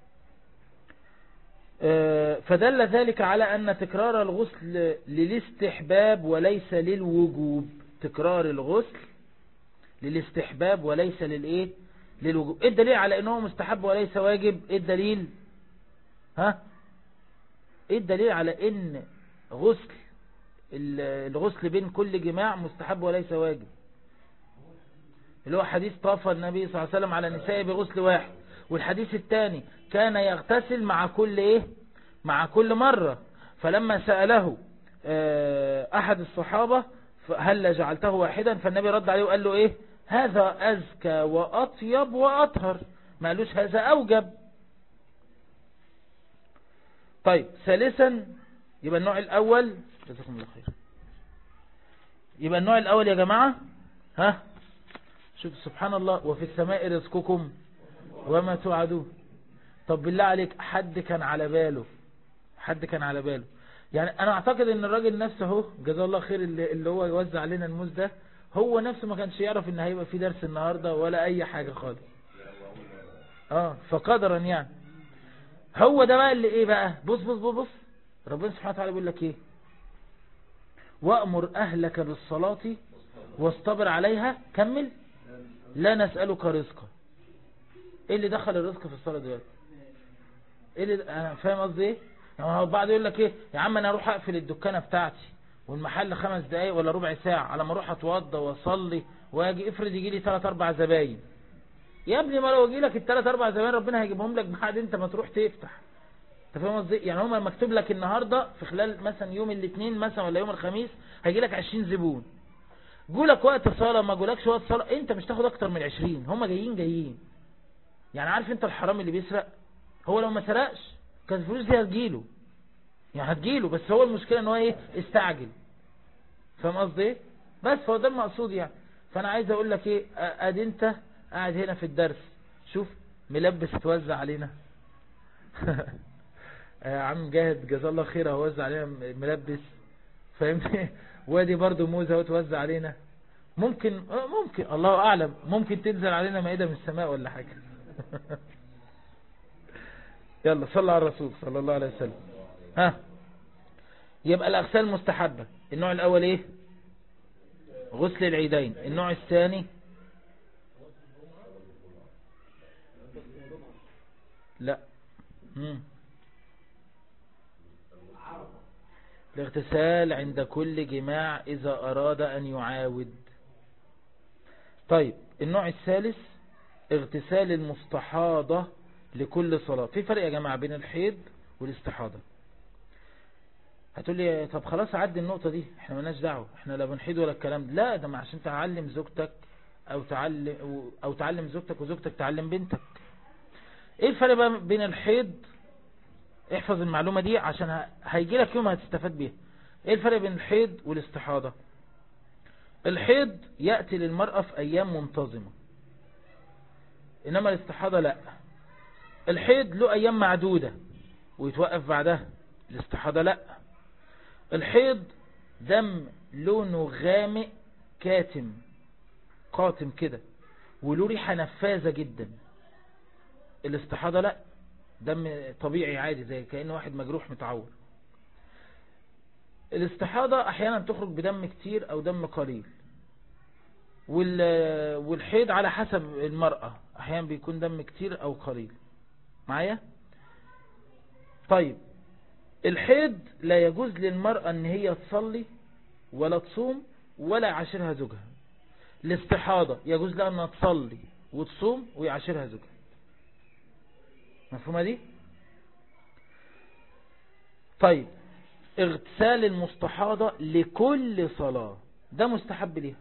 فدل ذلك على أن تكرار الغسل للاستحباب وليس للوجوب تكرار الغسل للاستحباب وليس للإيه للوجوب ايه الدليل على انه مستحب وليس واجب ايه الدليل ها ايه الدليل على ان غسل الغسل بين كل جماع مستحب وليس واجب اللي هو حديث طاف النبي صلى الله عليه وسلم على نسائه بغسل واحد والحديث الثاني كان يغتسل مع كل ايه مع كل مرة فلما سأله احد الصحابة هل جعلته واحدا فالنبي رد عليه وقال له ايه هذا أزكى وأطيب وأطهر ما قالوش هذا أوجب طيب ثالثا يبقى النوع الأول جزاكم الله خير يبقى النوع الأول يا جماعة ها شوف سبحان الله وفي السماء رزقكم وما توعدون طب بالله عليك حد كان على باله حد كان على باله يعني انا اعتقد ان الراجل نفسه اهو جزاه الله خير اللي, اللي هو يوزع علينا الموز ده هو نفسه ما كانش يعرف ان هيبقى في درس النهاردة ولا اي حاجة خالص اه فقدرا يعني هو ده بقى اللي ايه بقى بص بص بص, بص. ربنا سبحانه وتعالى بيقول لك ايه وأمر أهلك بالصلاة واصطبر عليها كمل لا نسألك رزقا ايه اللي دخل الرزق في الصلاة دلوقتي ايه اللي انا فاهم قصدي ايه يعني بعض يقول لك ايه يا عم انا اروح اقفل الدكانة بتاعتي والمحل خمس دقايق ولا ربع ساعة على ما اروح اتوضى واصلي واجي افرض يجي لي 3 4 زباين يا ابني ما لو يجي لك الثلاث اربع زباين ربنا هيجيبهم لك بعد انت ما تروح تفتح انت فاهم قصدي يعني هم مكتوب لك النهارده في خلال مثلا يوم الاثنين مثلا ولا يوم الخميس هيجي لك 20 زبون جولك وقت صلاه ما جولكش وقت صلاه انت مش تاخد اكتر من 20 هم جايين جايين يعني عارف انت الحرامي اللي بيسرق هو لو ما سرقش كانت الفلوس دي هتجيله يعني هتجيله بس هو المشكلة ان هو ايه استعجل فاهم قصدي ايه بس هو ده المقصود يعني فانا عايز اقول لك ايه ادي انت قاعد هنا في الدرس شوف ملبس توزع علينا يا عم جاهد جزاه الله خير هو وزع علينا ملبس فاهمني وادي برضو موزة وتوزع علينا ممكن ممكن الله اعلم ممكن تنزل علينا مائدة من السماء ولا حاجة يلا صلى على الرسول صلى الله عليه وسلم ها يبقى الاغسال مستحبة النوع الاول ايه غسل العيدين النوع الثاني لا مم. الاغتسال عند كل جماع إذا أراد أن يعاود طيب النوع الثالث اغتسال المستحاضة لكل صلاة في فرق يا جماعة بين الحيض والاستحاضة هتقول لي طب خلاص عدي النقطة دي احنا مالناش دعوة احنا لا بنحيض ولا الكلام ده لا ده ما عشان تعلم زوجتك او تعلم او تعلم زوجتك وزوجتك تعلم بنتك ايه الفرق بقى بين الحيض احفظ المعلومة دي عشان هيجي لك يوم هتستفاد بيها ايه الفرق بين الحيض والاستحاضة الحيض يأتي للمرأة في ايام منتظمة انما الاستحاضة لا الحيض له ايام معدودة ويتوقف بعدها الاستحاضة لا الحيض دم لونه غامق كاتم قاتم كده وله ريحة نفاذة جدا الاستحاضة لا دم طبيعي عادي زي كأن واحد مجروح متعور الاستحاضة احيانا تخرج بدم كتير او دم قليل والحيض على حسب المرأة احيانا بيكون دم كتير او قليل معايا طيب الحيض لا يجوز للمرأة ان هي تصلي ولا تصوم ولا يعاشرها زوجها الاستحاضة يجوز لها انها تصلي وتصوم ويعاشرها زوجها مفهومة دي طيب اغتسال المستحاضة لكل صلاة ده مستحب ليها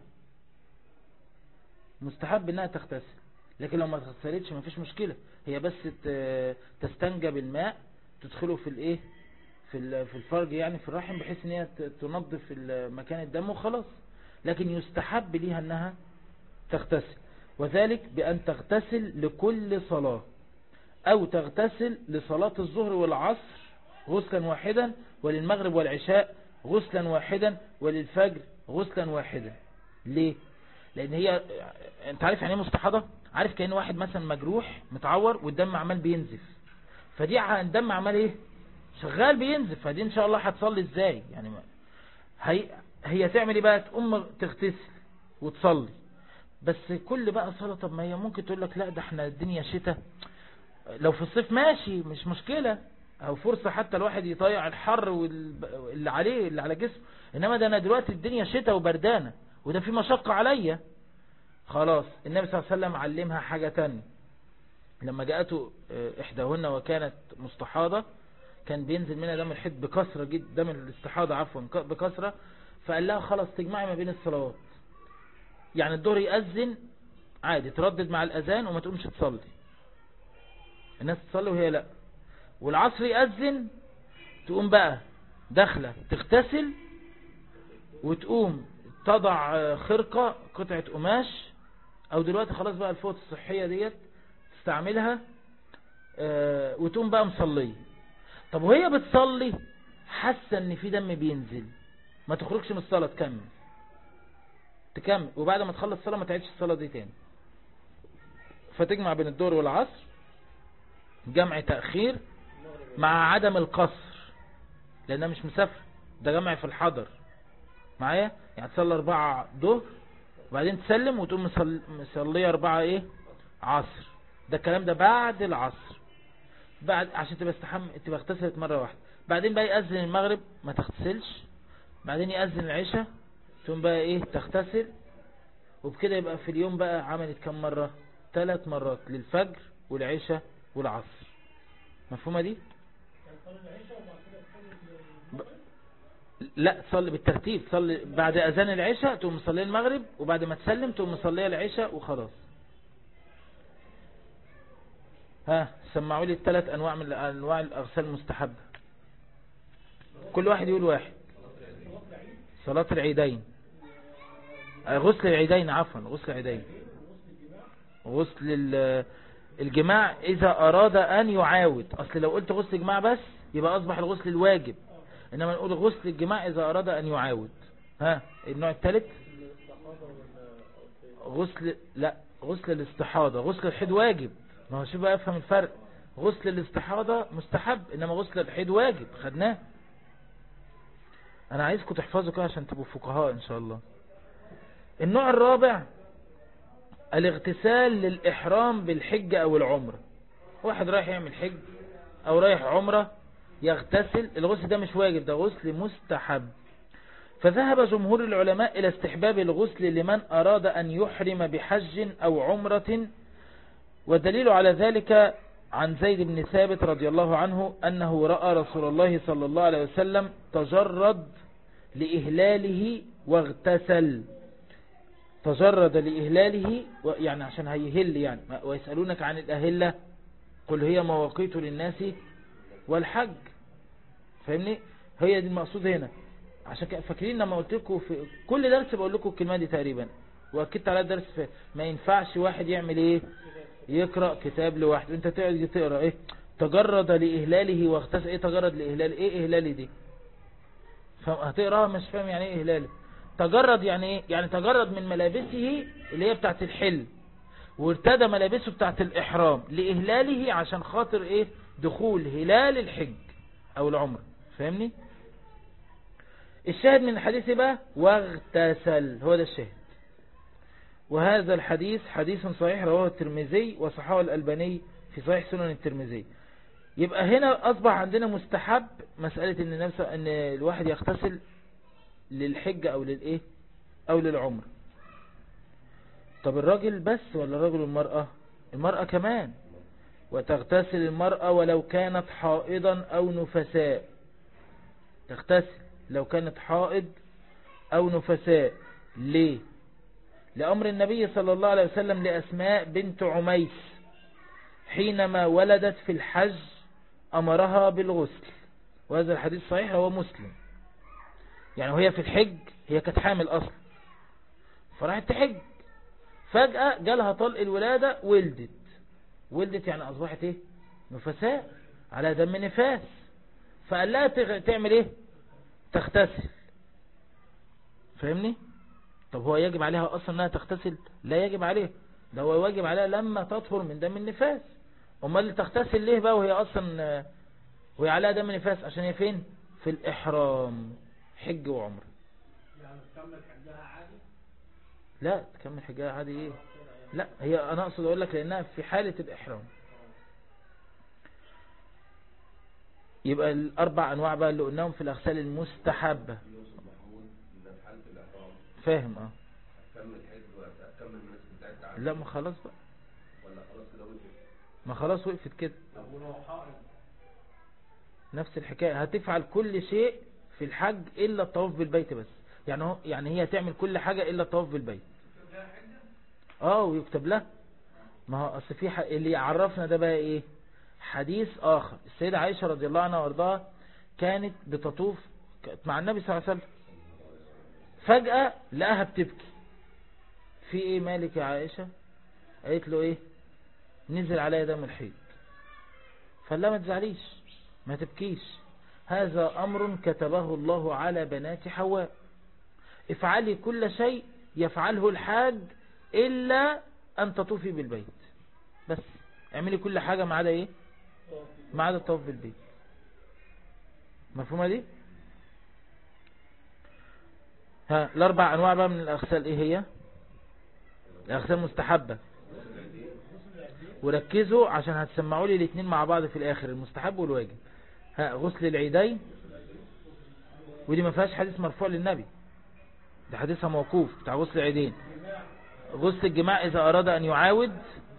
مستحب انها تغتسل لكن لو ما تغتسلتش مفيش مشكلة هي بس تستنجى بالماء تدخله في الايه في في الفرج يعني في الرحم بحيث ان هي تنظف مكان الدم وخلاص لكن يستحب ليها انها تغتسل وذلك بان تغتسل لكل صلاة او تغتسل لصلاة الظهر والعصر غسلا واحدا وللمغرب والعشاء غسلا واحدا وللفجر غسلا واحدا ليه لان هي انت عارف يعني ايه مستحضة عارف كأن واحد مثلا مجروح متعور والدم عمال بينزف فدي الدم عمال ايه شغال بينزف فدي ان شاء الله هتصلي ازاي يعني هي هي تعمل ايه بقى تقوم تغتسل وتصلي بس كل بقى صلاة طب ما هي ممكن تقول لك لا ده احنا الدنيا شتاء لو في الصيف ماشي مش مشكلة او فرصة حتى الواحد يطيع الحر اللي عليه اللي على جسمه انما ده انا دلوقتي الدنيا شتاء وبردانة وده في مشقة عليا خلاص النبي صلى الله عليه وسلم علمها حاجة تانية لما جاءته احداهن وكانت مستحاضة كان بينزل منها دم الحيض بكثرة جدا دم الاستحاضة عفوا بكثرة فقال لها خلاص تجمعي ما بين الصلوات يعني الظهر يأذن عادي تردد مع الأذان وما تقومش تصلي الناس تصلي وهي لا والعصر يأذن تقوم بقى داخلة تغتسل وتقوم تضع خرقة قطعة قماش او دلوقتي خلاص بقى الفوط الصحية ديت تستعملها وتقوم بقى مصلية طب وهي بتصلي حاسة ان في دم بينزل ما تخرجش من الصلاة تكمل تكمل وبعد ما تخلص الصلاة ما تعيدش الصلاة دي تاني فتجمع بين الظهر والعصر جمع تأخير مع عدم القصر لأنها مش مسافر ده جمع في الحضر معايا يعني تصلي أربعة ظهر وبعدين تسلم وتقوم مصلية أربعة إيه عصر ده الكلام ده بعد العصر بعد عشان تبقى استحم تبقى اغتسلت مرة واحدة بعدين بقى يأذن المغرب ما تغتسلش بعدين يأذن العشاء ثم بقى ايه تغتسل وبكده يبقى في اليوم بقى عملت كم مرة ثلاث مرات للفجر والعشاء والعصر مفهومة دي ب... لا تصلي بالترتيب تصلي بعد اذان العشاء تقوم مصلي المغرب وبعد ما تسلم تقوم مصليه العشاء وخلاص ها سمعوا لي الثلاث انواع من انواع الاغسال المستحبة كل واحد يقول واحد صلاة العيدين آه، غسل العيدين عفوا غسل العيدين غسل ال- الجماع إذا أراد أن يعاود أصل لو قلت غسل الجماع بس يبقى أصبح الغسل الواجب إنما نقول غسل الجماع إذا أراد أن يعاود ها النوع الثالث غسل لا غسل الاستحاضة غسل الحيض واجب ما هو شو بقى افهم الفرق غسل الاستحاضة مستحب إنما غسل الحيض واجب خدناه أنا عايزكم تحفظوا كده عشان تبقوا فقهاء إن شاء الله النوع الرابع الاغتسال للإحرام بالحج أو العمرة واحد رايح يعمل حج أو رايح عمرة يغتسل الغسل ده مش واجب ده غسل مستحب فذهب جمهور العلماء إلى استحباب الغسل لمن أراد أن يحرم بحج أو عمرة والدليل على ذلك عن زيد بن ثابت رضي الله عنه أنه رأى رسول الله صلى الله عليه وسلم تجرد لإهلاله واغتسل تجرد لإهلاله و- يعني عشان هيهل يعني ويسألونك عن الأهلة قل هي مواقيت للناس والحج فاهمني هي دي المقصود هنا عشان كده فاكرين لما قلت لكم في كل درس بقول لكم الكلمه دي تقريبا واكدت على الدرس في ما ينفعش واحد يعمل ايه يقرا كتاب لوحده انت تقعد تقرا ايه تجرد لاهلاله واغتسل ايه تجرد لاهلاله ايه اهلالي دي هتقراها مش فاهم يعني ايه اهلالي تجرد يعني ايه يعني تجرد من ملابسه اللي هي بتاعت الحل وارتدى ملابسه بتاعت الاحرام لاهلاله عشان خاطر ايه دخول هلال الحج او العمر فاهمني الشاهد من الحديث بقى واغتسل هو ده الشاهد وهذا الحديث حديث صحيح رواه الترمذي وصححه الألباني في صحيح سنن الترمذي يبقى هنا أصبح عندنا مستحب مسألة إن نفس إن الواحد يغتسل للحج أو للإيه أو للعمر طب الراجل بس ولا الراجل والمرأة المرأة كمان وتغتسل المرأة ولو كانت حائضا أو نفساء تغتسل لو كانت حائض أو نفساء ليه لأمر النبي صلى الله عليه وسلم لأسماء بنت عميس حينما ولدت في الحج أمرها بالغسل وهذا الحديث صحيح هو مسلم يعني وهي في الحج هي كانت حامل أصلا فراحت تحج فجأة جالها طلق الولادة ولدت ولدت يعني أصبحت إيه نفساء على دم نفاس فقال لها تغ- تعمل إيه تغتسل فاهمني طب هو يجب عليها أصلا أنها تغتسل لا يجب عليها ده هو واجب عليها لما تطهر من دم النفاس امال اللي تغتسل ليه بقى وهي أصلا آه، وهي عليها دم نفاس عشان هي فين في الإحرام حج وعمر يعني تكمل حجها عادي لا تكمل حجها عادي ايه لا هي انا اقصد اقول لك لانها في حالة الاحرام يبقى الاربع انواع بقى اللي قلناهم في الاغسال المستحبة يوسف محمود ان في حاله الاحرام فاهم اه هتكمل حج وهتكمل المناسك بتاعتها عادي لا ما خلاص بقى ولا خلاص كده وقفت ما خلاص وقفت كده طب ولو حائض نفس الحكاية هتفعل كل شيء في الحج الا الطواف بالبيت بس يعني هو يعني هي تعمل كل حاجة الا الطواف بالبيت اه ويكتب لها ما هو اصل في ح... اللي يعرفنا ده بقى ايه حديث اخر السيدة عائشة رضي الله عنها وارضاها كانت بتطوف كانت مع النبي صلى الله عليه وسلم فجأة لقاها بتبكي في ايه مالك يا عائشة قالت له ايه نزل عليا دم الحيض فقال لها ما تزعليش ما تبكيش هذا أمر كتبه الله على بنات حواء افعلي كل شيء يفعله الحاج إلا أن تطوفي بالبيت بس اعملي كل حاجة ما عدا إيه ما عدا الطواف بالبيت مفهومة دي ها الأربع أنواع بقى من الأغسال إيه هي الأغسال مستحبة وركزوا عشان هتسمعوا لي الاثنين مع بعض في الآخر المستحب والواجب ها غسل العيدين ودي ما فيهاش حديث مرفوع للنبي ده حديثها موقوف بتاع غسل العيدين غسل الجماع إذا أراد أن يعاود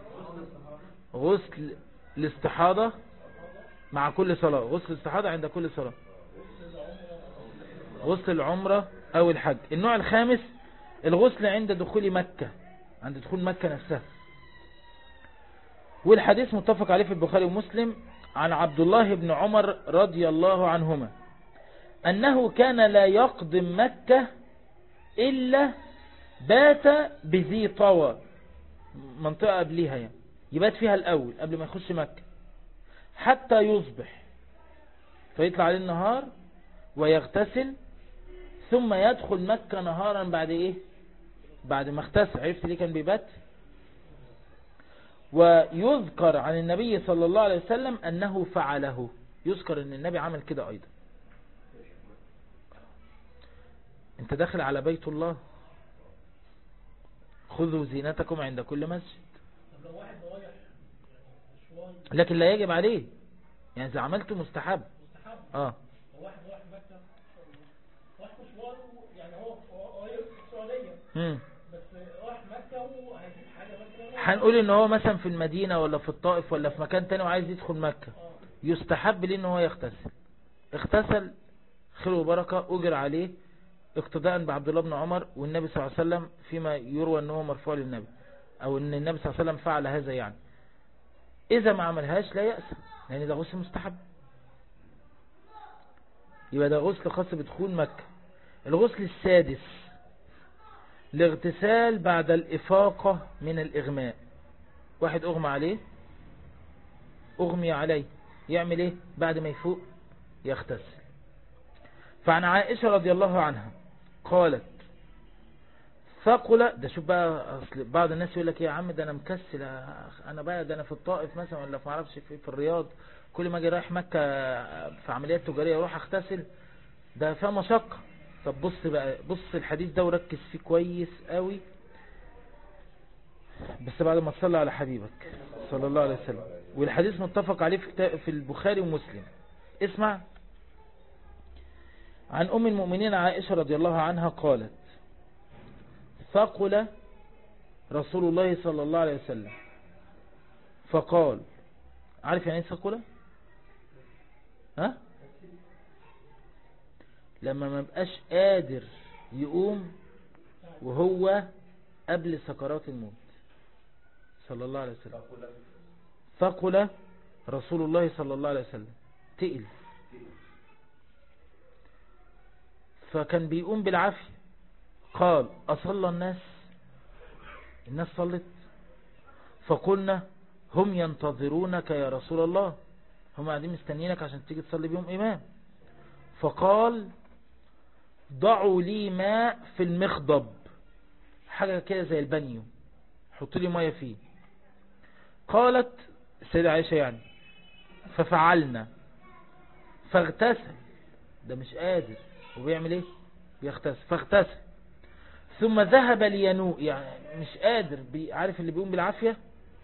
غسل الاستحاضة مع كل صلاة غسل الاستحاضة عند كل صلاة غسل العمرة أو الحج النوع الخامس الغسل عند دخول مكة عند دخول مكة نفسها والحديث متفق عليه في البخاري ومسلم عن عبد الله بن عمر رضي الله عنهما أنه كان لا يقدم مكة إلا بات بذي طوى منطقة قبليها يعني يبات فيها الأول قبل ما يخش مكة حتى يصبح فيطلع عليه النهار ويغتسل ثم يدخل مكة نهارا بعد ايه بعد ما اغتسل عرفت ليه كان بيبات ويذكر عن النبي صلى الله عليه وسلم أنه فعله يذكر أن النبي عمل كده أيضا انت داخل على بيت الله خذوا زينتكم عند كل مسجد طب لو واحد رايح مشوار لكن لا يجب عليه يعني إذا عملته مستحب مستحب اه لو واحد رايح مكة راح مشوار يعني هو هو قريب في السعودية مم. بس راح مكة وهيجيب حاجة مثلا هنقول ان هو مثلا في المدينة ولا في الطائف ولا في مكان تاني وعايز يدخل مكة يستحب ليه ان هو يغتسل اغتسل خير وبركة اجر عليه اقتداء بعبد الله بن عمر والنبي صلى الله عليه وسلم فيما يروى ان هو مرفوع للنبي او ان النبي صلى الله عليه وسلم فعل هذا يعني اذا ما عملهاش لا يأس لان ده غسل مستحب يبقى ده غسل خاص بدخول مكة الغسل السادس الاغتسال بعد الإفاقة من الإغماء واحد أغمى عليه أغمي عليه يعمل إيه بعد ما يفوق يغتسل فعن عائشة رضي الله عنها قالت ثقل ده شوف بقى أصل بعض الناس يقول لك يا عم ده أنا مكسل أنا بقى ده أنا في الطائف مثلا ولا في معرفش في, في الرياض كل ما أجي رايح مكة في عمليات تجارية أروح أغتسل ده فيها مشقة طب بص بقى بص الحديث ده وركز فيه كويس قوي بس بعد ما تصلى على حبيبك صلى الله عليه وسلم والحديث متفق عليه في كتاب- في البخاري ومسلم اسمع عن أم المؤمنين عائشة رضي الله عنها قالت ثقل رسول الله صلى الله عليه وسلم فقال عارف يعني ايه ثقل ها لما ما بقاش قادر يقوم وهو قبل سكرات الموت صلى الله عليه وسلم ثقل رسول الله صلى الله عليه وسلم تقل فكان بيقوم بالعافية قال أصلى الناس الناس صلت فقلنا هم ينتظرونك يا رسول الله هم قاعدين مستنيينك عشان تيجي تصلي بيهم إمام فقال ضعوا لي ماء في المخضب حاجة كده زي البانيو حطوا لي مية فيه قالت السيدة عائشة يعني ففعلنا فاغتسل ده مش قادر وبيعمل ايه بيغتسل فاغتسل ثم ذهب لينوء يعني مش قادر بي عارف اللي بيقوم بالعافية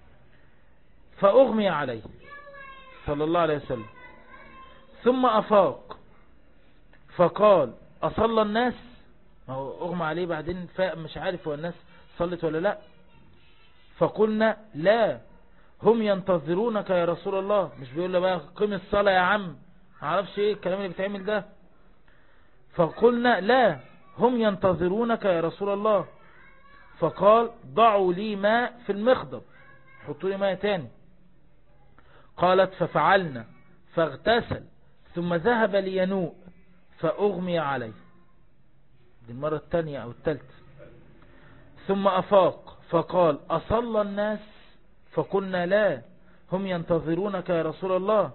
فأغمي عليه صلى الله عليه وسلم ثم أفاق فقال أصلى الناس ما هو أغمى عليه بعدين فاق مش عارف هو الناس صلت ولا لا فقلنا لا هم ينتظرونك يا رسول الله مش بيقول له بقى قم الصلاة يا عم معرفش ايه الكلام اللي بيتعمل ده فقلنا لا هم ينتظرونك يا رسول الله فقال ضعوا لي ماء في المخضب حطوا لي ماء تاني قالت ففعلنا فاغتسل ثم ذهب لينوء فأغمي عليه دي المرة الثانية أو الثالثة ثم أفاق فقال أصلى الناس فقلنا لا هم ينتظرونك يا رسول الله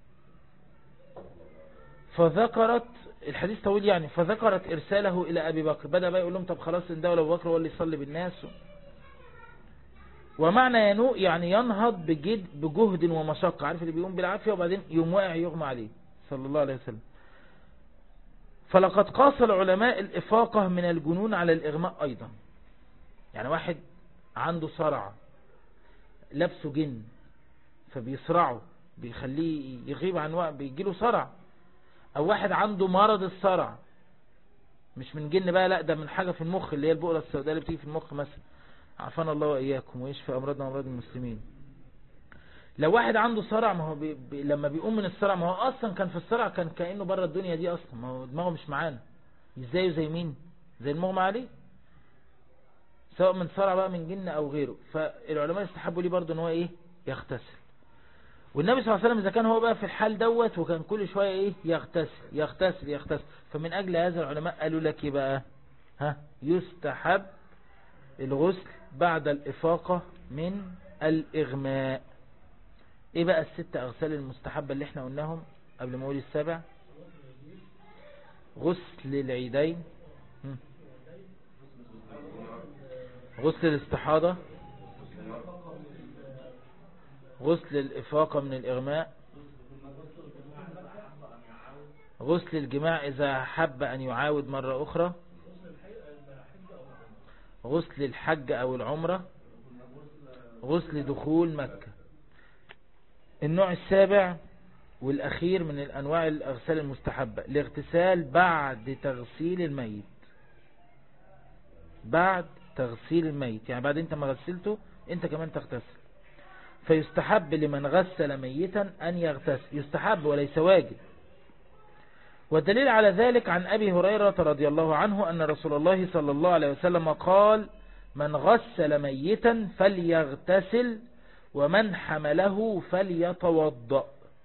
فذكرت الحديث طويل يعني فذكرت إرساله إلى أبي بكر بدأ بقى يقول لهم طب خلاص إن ده أبو بكر هو اللي يصلي بالناس ومعنى ينوء يعني ينهض بجد بجهد ومشقة عارف اللي بيقوم بالعافية وبعدين يوم واقع يغمى عليه صلى الله عليه وسلم فلقد قاس العلماء الإفاقة من الجنون على الإغماء أيضا يعني واحد عنده صرع لابسه جن فبيصرعه بيخليه يغيب عن وقت بيجيله صرع او واحد عنده مرض الصرع مش من جن بقى لا ده من حاجة في المخ اللي هي البؤرة السوداء اللي بتيجي في المخ مثلا عافانا الله وإياكم ويشفي أمراضنا وأمراض المسلمين لو واحد عنده صرع ما هو بي بي لما بيقوم من الصرع ما هو أصلا كان في الصرع كان كأنه بره الدنيا دي أصلا ما هو دماغه مش معانا ازاي زي مين زي المغمى عليه سواء من صرع بقى من جن أو غيره فالعلماء استحبوا لي برضه ان هو ايه يغتسل والنبي صلى الله عليه وسلم إذا كان هو بقى في الحال دوت وكان كل شوية إيه يغتسل يغتسل يغتسل فمن أجل هذا العلماء قالوا لك إيه بقى ها يستحب الغسل بعد الإفاقة من الإغماء إيه بقى الست أغسال المستحبة اللي احنا قلناهم قبل ما أقول السبع غسل العيدين هم. غسل الاستحاضة غسل الإفاقة من الإغماء غسل الجماع إذا حب أن يعاود مرة أخرى غسل الحج أو العمرة غسل دخول مكة النوع السابع والأخير من الأنواع الأغسال المستحبة الاغتسال بعد تغسيل الميت بعد تغسيل الميت يعني بعد انت ما غسلته انت كمان تغتسل فيستحب لمن غسل ميتا أن يغتسل يستحب وليس واجب والدليل على ذلك عن أبي هريرة رضي الله عنه أن رسول الله صلى الله عليه وسلم قال من غسل ميتا فليغتسل ومن حمله فليتوضأ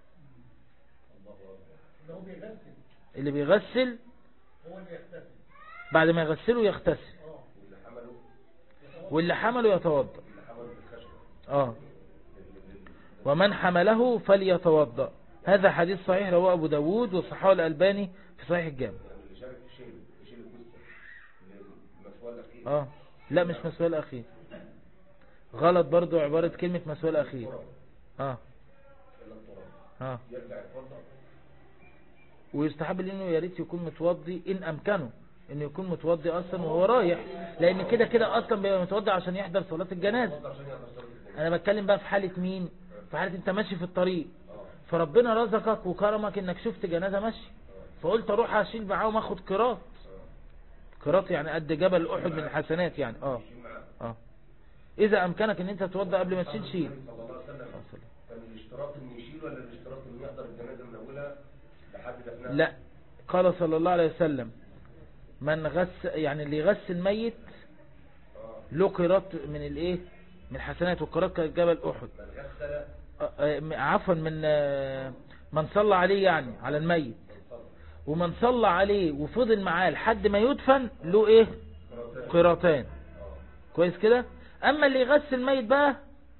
اللي هو بيغسل اللي بيغسل هو اللي يغتسل بعد ما يغسله يغتسل واللي حمله يتوضأ اه ومن حمله فليتوضأ هذا حديث صحيح رواه أبو داود وصححه الألباني في صحيح الجامع اللي شارك في شيل في شيل الجثة المسؤول الأخير اه لا مش مسؤول الأخير غلط برضو عبارة كلمة مسؤول الأخير اه اه يرجع يتوضأ ويستحب لانه يا ريت يكون متوضي ان امكنه انه يكون متوضي اصلا وهو رايح لان كده كده اصلا بيبقى متوضي عشان يحضر صلاة الجنازة انا بتكلم بقى في حالة مين في حالة انت ماشي في الطريق فربنا رزقك وكرمك انك شفت جنازة ماشي فقلت اروح اشيل معاهم اخد قراط قراط يعني قد جبل احد من الحسنات يعني اه اه اذا امكنك ان انت تتوضى قبل ما تشيل شيل صلى الله عليه وسلم كان الاشتراط انه يشيل ولا الاشتراط انه يحضر الجنازة من أولها لحد دفنها لا قال صلى الله عليه وسلم من غس يعني اللي يغسل ميت له قيراط من الايه من الحسنات والقيراط كجبل احد من غسل آه، آه، عفوا من آه، من صلى عليه يعني على الميت ومن صلى عليه وفضل معاه لحد ما يدفن له ايه قيراطان كويس كده اما اللي يغسل ميت بقى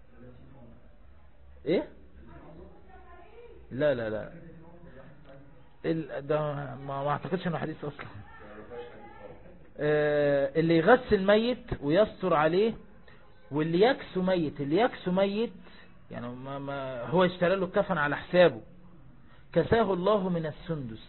ايه لا لا لا ال- ده ما ما اعتقدش انه حديث اصلا آه، اللي يغسل ميت ويستر عليه واللي يكسو ميت اللي يكسو ميت يعني ما ما هو اشترى له الكفن على حسابه كساه الله من السندس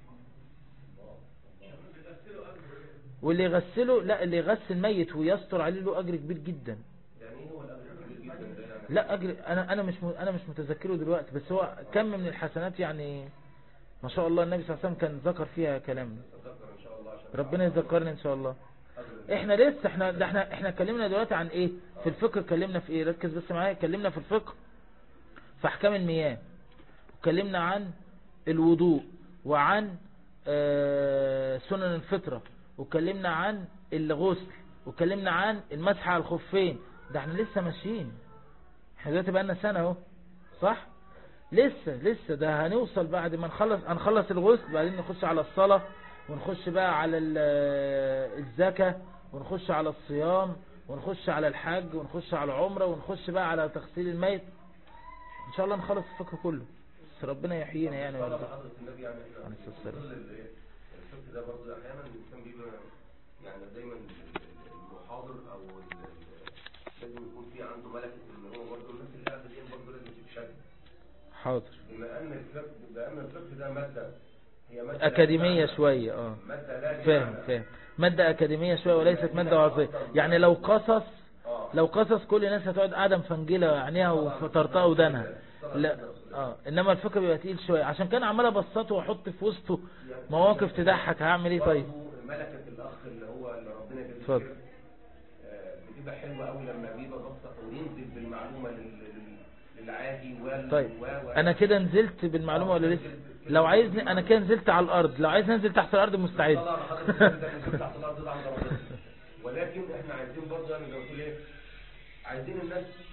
واللي يغسله لا اللي يغسل ميت ويستر عليه له اجر كبير جدا يعني ايه هو الأمر الكبير جدا ده يعني لا اجر انا انا مش م- انا مش متذكره دلوقتي بس هو كم من الحسنات يعني ما شاء الله النبي صلى الله عليه وسلم كان ذكر فيها كلام تذكر إن شاء الله عشان ربنا يذكرني ان شاء الله احنا لسه احنا ده احنا احنا اتكلمنا دلوقتي عن ايه في الفقه اتكلمنا في ايه ركز بس معايا اتكلمنا في الفقه في احكام المياه اتكلمنا عن الوضوء وعن آه، سنن الفطرة واتكلمنا عن الغسل واتكلمنا عن المسح على الخفين ده احنا لسه ماشيين احنا دلوقتي بقالنا سنة اهو صح لسه لسه ده هنوصل بعد ما نخلص هنخلص الغسل بعدين نخش على الصلاة ونخش بقى على ال- الزكاة ونخش على الصيام ونخش على الحج ونخش على العمرة ونخش بقى على تغسيل الميت ان شاء الله نخلص الفقه كله بس ربنا يحيينا يعني طلب ويرزقنا حضرة النبي يعني احنا عليه الصلاة في والسلام. ظل ال- الفقه ده برضه احيانا الانسان بيبقى يعني دايما المحاضر او ال- ال- لازم يكون في عنده ملكه ان هو برضه الناس اللي قاعده دي برضه لازم تتشد حاضر بما ان الفقه بما ان الفقه ده ماده هي ماده لا أكاديمية بمعنى- شوية اه ماده لا فاهم بمعنى. فاهم مادة أكاديمية شوية وليست مادة وعظية يعني لو قصص اه لو قصص كل الناس هتقعد قاعدة مفنجلة عينيها وطرطقة ودانها لا اه انما الفقه بيبقى تقيل شوية عشان كان عمال ابسطه واحط في وسطه مواقف تضحك هعمل ايه طيب برضه ملكه الاخ اللي هو اللي ربنا يجزيه اتفضل. خير، آه، بتبقى حلوه قوي لما بيبقى بسط وينزل بالمعلومه لل- لل- للعادي وال طيب و- و- انا كده نزلت بالمعلومة ولا لسه لو عايزني انا كده نزلت على الارض لو عايز ننزل تحت الارض مستعد طلع حضرتك انت نزلت تحت الارض ده عند ربنا ولكن احنا عايزين برضه يعني زي ما تقول ايه عايزين الناس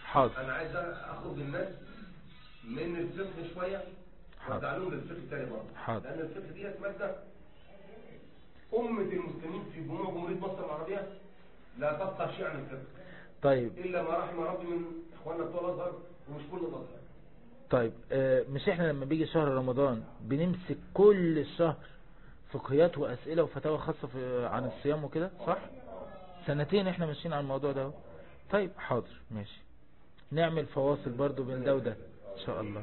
حاضر انا عايز اخد الناس من الفقه شويه حاضر. وادعلهم للفقه الثاني برضه حاضر. لان الفقه ديت ماده امه المسلمين في جمهور جمهوريه مصر العربيه لا تفقه شيء عن الفقه طيب الا ما رحم ربي من اخواننا بتوع الازهر ومش كل الازهر طيب آه، مش احنا لما بيجي شهر رمضان بنمسك كل الشهر فقهيات واسئله وفتاوى خاصه في عن الصيام وكده صح سنتين احنا ماشيين على الموضوع ده اهو. طيب حاضر ماشي نعمل فواصل برضو بين ده وده ان شاء الله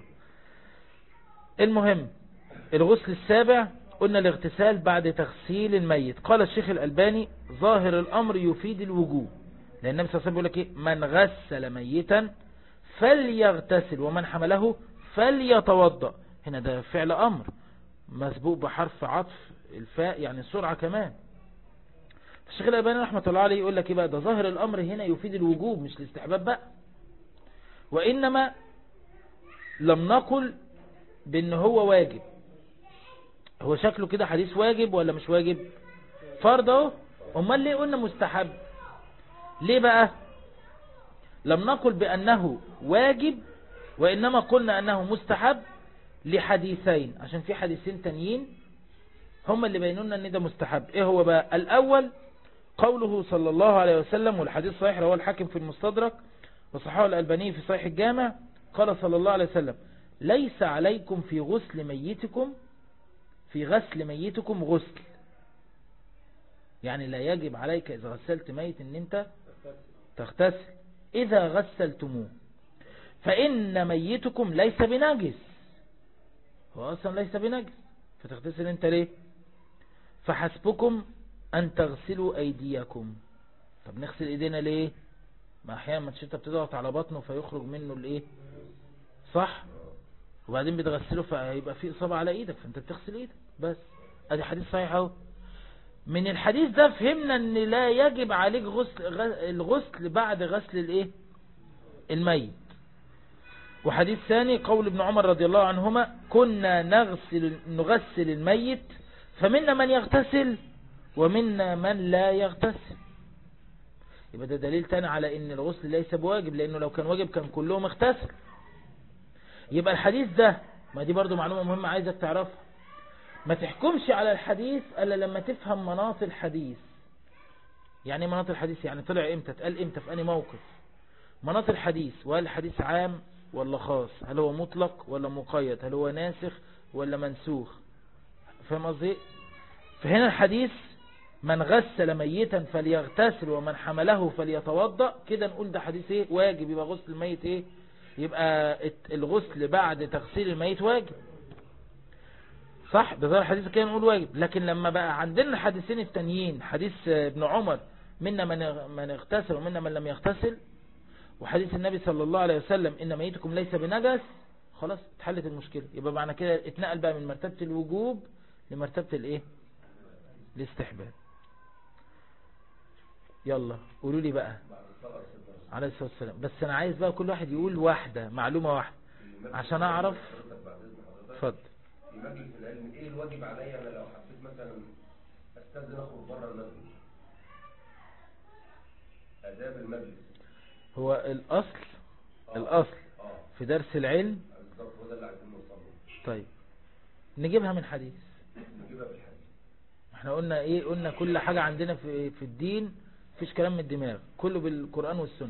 المهم الغسل السابع قلنا الاغتسال بعد تغسيل الميت قال الشيخ الألباني ظاهر الأمر يفيد الوجوب لأن النبي صلى الله عليه وسلم بيقول لك إيه من غسل ميتا فليغتسل ومن حمله فليتوضأ هنا ده فعل أمر مسبوق بحرف عطف الفاء يعني السرعة كمان الشيخ الألباني رحمة الله عليه يقول لك إيه بقى ده ظاهر الأمر هنا يفيد الوجوب مش الاستحباب بقى وإنما لم نقل بأن هو واجب هو شكله كده حديث واجب ولا مش واجب فرض اهو امال ليه قلنا مستحب ليه بقى لم نقل بأنه واجب وإنما قلنا أنه مستحب لحديثين عشان في حديثين تانيين هم اللي بينوا لنا ان ده مستحب ايه هو بقى الاول قوله صلى الله عليه وسلم والحديث صحيح رواه الحاكم في المستدرك وصححه الألباني في صحيح الجامع قال صلى الله عليه وسلم ليس عليكم في غسل ميتكم في غسل ميتكم غسل يعني لا يجب عليك إذا غسلت ميت ان انت تغتسل إذا غسلتموه فإن ميتكم ليس بنجس هو أصلا ليس بنجس فتغتسل انت ليه فحسبكم أن تغسلوا أيديكم طب نغسل إيدينا ليه ما أحيانا ما انت بتضغط على بطنه فيخرج منه الإيه صح وبعدين بتغسله فهيبقى في إصابة على إيدك فأنت بتغسل إيدك بس ادي حديث صحيح اهو من الحديث ده فهمنا ان لا يجب عليك غسل الغسل بعد غسل الايه الميت وحديث ثاني قول ابن عمر رضي الله عنهما كنا نغسل نغسل الميت فمنا من يغتسل ومنا من لا يغتسل يبقى ده دليل تاني على ان الغسل ليس بواجب لانه لو كان واجب كان كلهم اغتسل يبقى الحديث ده ما دي برضو معلومة مهمة عايزك تعرفها ما تحكمش على الحديث الا لما تفهم مناط الحديث يعني مناط الحديث يعني طلع امتى اتقال امتى في اني موقف مناط الحديث وهل الحديث عام ولا خاص هل هو مطلق ولا مقيد هل هو ناسخ ولا منسوخ فاهم قصدي فهنا الحديث من غسل ميتا فليغتسل ومن حمله فليتوضا كده نقول ده حديث ايه واجب يبقى غسل الميت ايه يبقى الغسل بعد تغسيل الميت واجب صح ده ظاهر الحديث كده نقول واجب لكن لما بقى عندنا الحديثين التانيين حديث ابن عمر منا من من اغتسل ومنا من لم يغتسل وحديث النبي صلى الله عليه وسلم ان ميتكم ليس بنجس خلاص اتحلت المشكلة يبقى معنى كده اتنقل بقى من مرتبة الوجوب لمرتبة الايه الاستحباب يلا قولوا لي بقى عليه الصلاة والسلام بس انا عايز بقى كل واحد يقول واحدة معلومة واحدة عشان اعرف اتفضل في مجلس العلم ايه الواجب عليا انا لو حبيت مثلا استاذن اخرج بره المسجد اداب المجلس هو الاصل الاصل اه في درس العلم بالظبط هو ده اللي عايزين نوصل له طيب نجيبها من حديث نجيبها في الحديث احنا قلنا ايه قلنا كل حاجة عندنا في في الدين مفيش كلام من الدماغ كله بالقرآن والسنة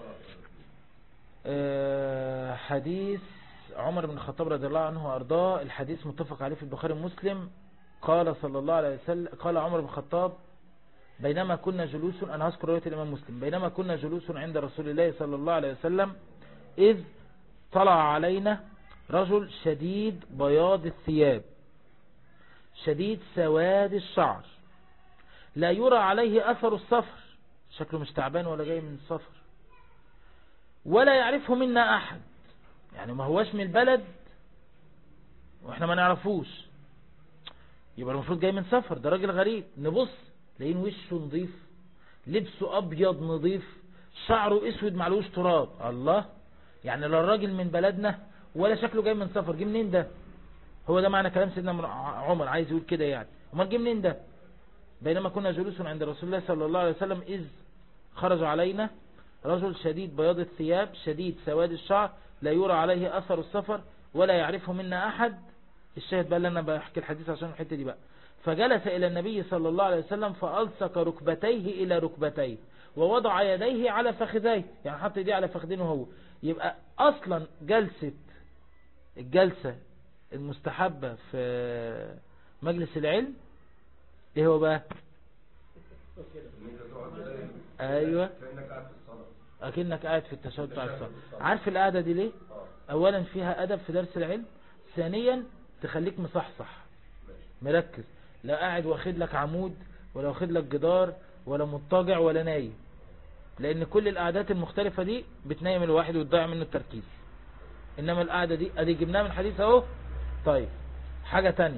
اه حديث عمر بن الخطاب رضي الله عنه وارضاه الحديث متفق عليه في البخاري ومسلم قال صلى الله عليه وسلم قال عمر بن الخطاب بينما كنا جلوس انا هذكر روايه الامام مسلم بينما كنا جلوس عند رسول الله صلى الله عليه وسلم اذ طلع علينا رجل شديد بياض الثياب شديد سواد الشعر لا يرى عليه اثر السفر شكله مش تعبان ولا جاي من السفر ولا يعرفه منا احد يعني ما هواش من البلد واحنا ما نعرفوش يبقى المفروض جاي من سفر ده راجل غريب نبص لاقين وشه نظيف لبسه ابيض نظيف شعره اسود معلوش تراب الله يعني لا الراجل من بلدنا ولا شكله جاي من سفر جه منين ده هو ده معنى كلام سيدنا عمر عايز يقول كده يعني امال جه منين ده بينما كنا جلوس عند رسول الله صلى الله عليه وسلم اذ خرج علينا رجل شديد بياض الثياب شديد سواد الشعر لا يرى عليه أثر السفر ولا يعرفه منا أحد الشاهد بقى اللي أنا بحكي الحديث عشان الحتة دي بقى فجلس إلى النبي صلى الله عليه وسلم فألصق ركبتيه إلى ركبتيه ووضع يديه على فخذيه يعني حط يديه على فخذينه هو يبقى أصلا جلسة الجلسة المستحبة في مجلس العلم ايه هو بقى ان انت تقعد زي- ايوه كانك قاعد في الصلاه اكنك قاعد في التشهد بتاع الصلاة عارف القعدة دي ليه اه اولا فيها ادب في درس العلم ثانيا تخليك مصحصح مركز لا قاعد واخد لك عمود ولا واخد لك جدار ولا مضطجع ولا نايم لان كل القعدات المختلفة دي بتنيم الواحد وتضيع منه التركيز انما القعدة دي ادي جبناها من الحديث اهو طيب حاجة تانية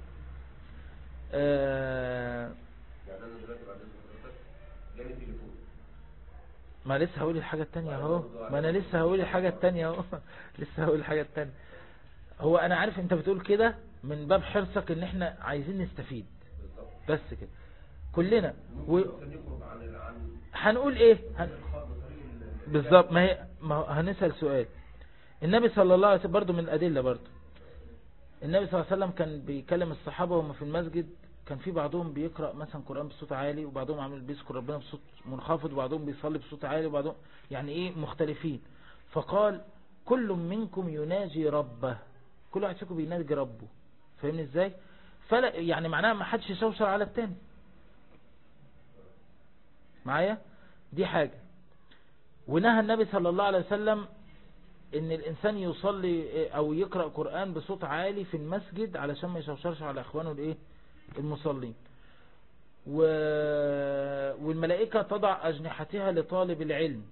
آه يعني انا دلوقتي بعد اذن حضرتك جالي تليفون ما لسه هقول الحاجة التانية اهو ما انا لسه هقول الحاجة التانية اهو لسه هقول الحاجة التانية هو انا عارف انت بتقول كده من باب حرصك ان احنا عايزين نستفيد بالظبط بس كده كلنا و... ممكن يخرج عن عن هنقول ايه هن... الخط بطريق ال- بالظبط ما هي ما هو هنسأل سؤال النبي صلى الله عليه وسلم برضه من الأدلة برضه النبي صلى الله عليه وسلم كان بيكلم الصحابة وهم في المسجد كان في بعضهم بيقرأ مثلا قرآن بصوت عالي وبعضهم عامل بيذكر ربنا بصوت منخفض وبعضهم بيصلي بصوت عالي وبعضهم يعني ايه مختلفين فقال كل منكم يناجي ربه كل واحد فيكم بيناجي ربه فاهمني ازاي فلا يعني معناها ما حدش يشوشر على التاني معايا دي حاجة ونهى النبي صلى الله عليه وسلم ان الانسان يصلي او يقرأ قرآن بصوت عالي في المسجد علشان ما يشوشرش على اخوانه الايه المصلين و... والملائكة تضع اجنحتها لطالب العلم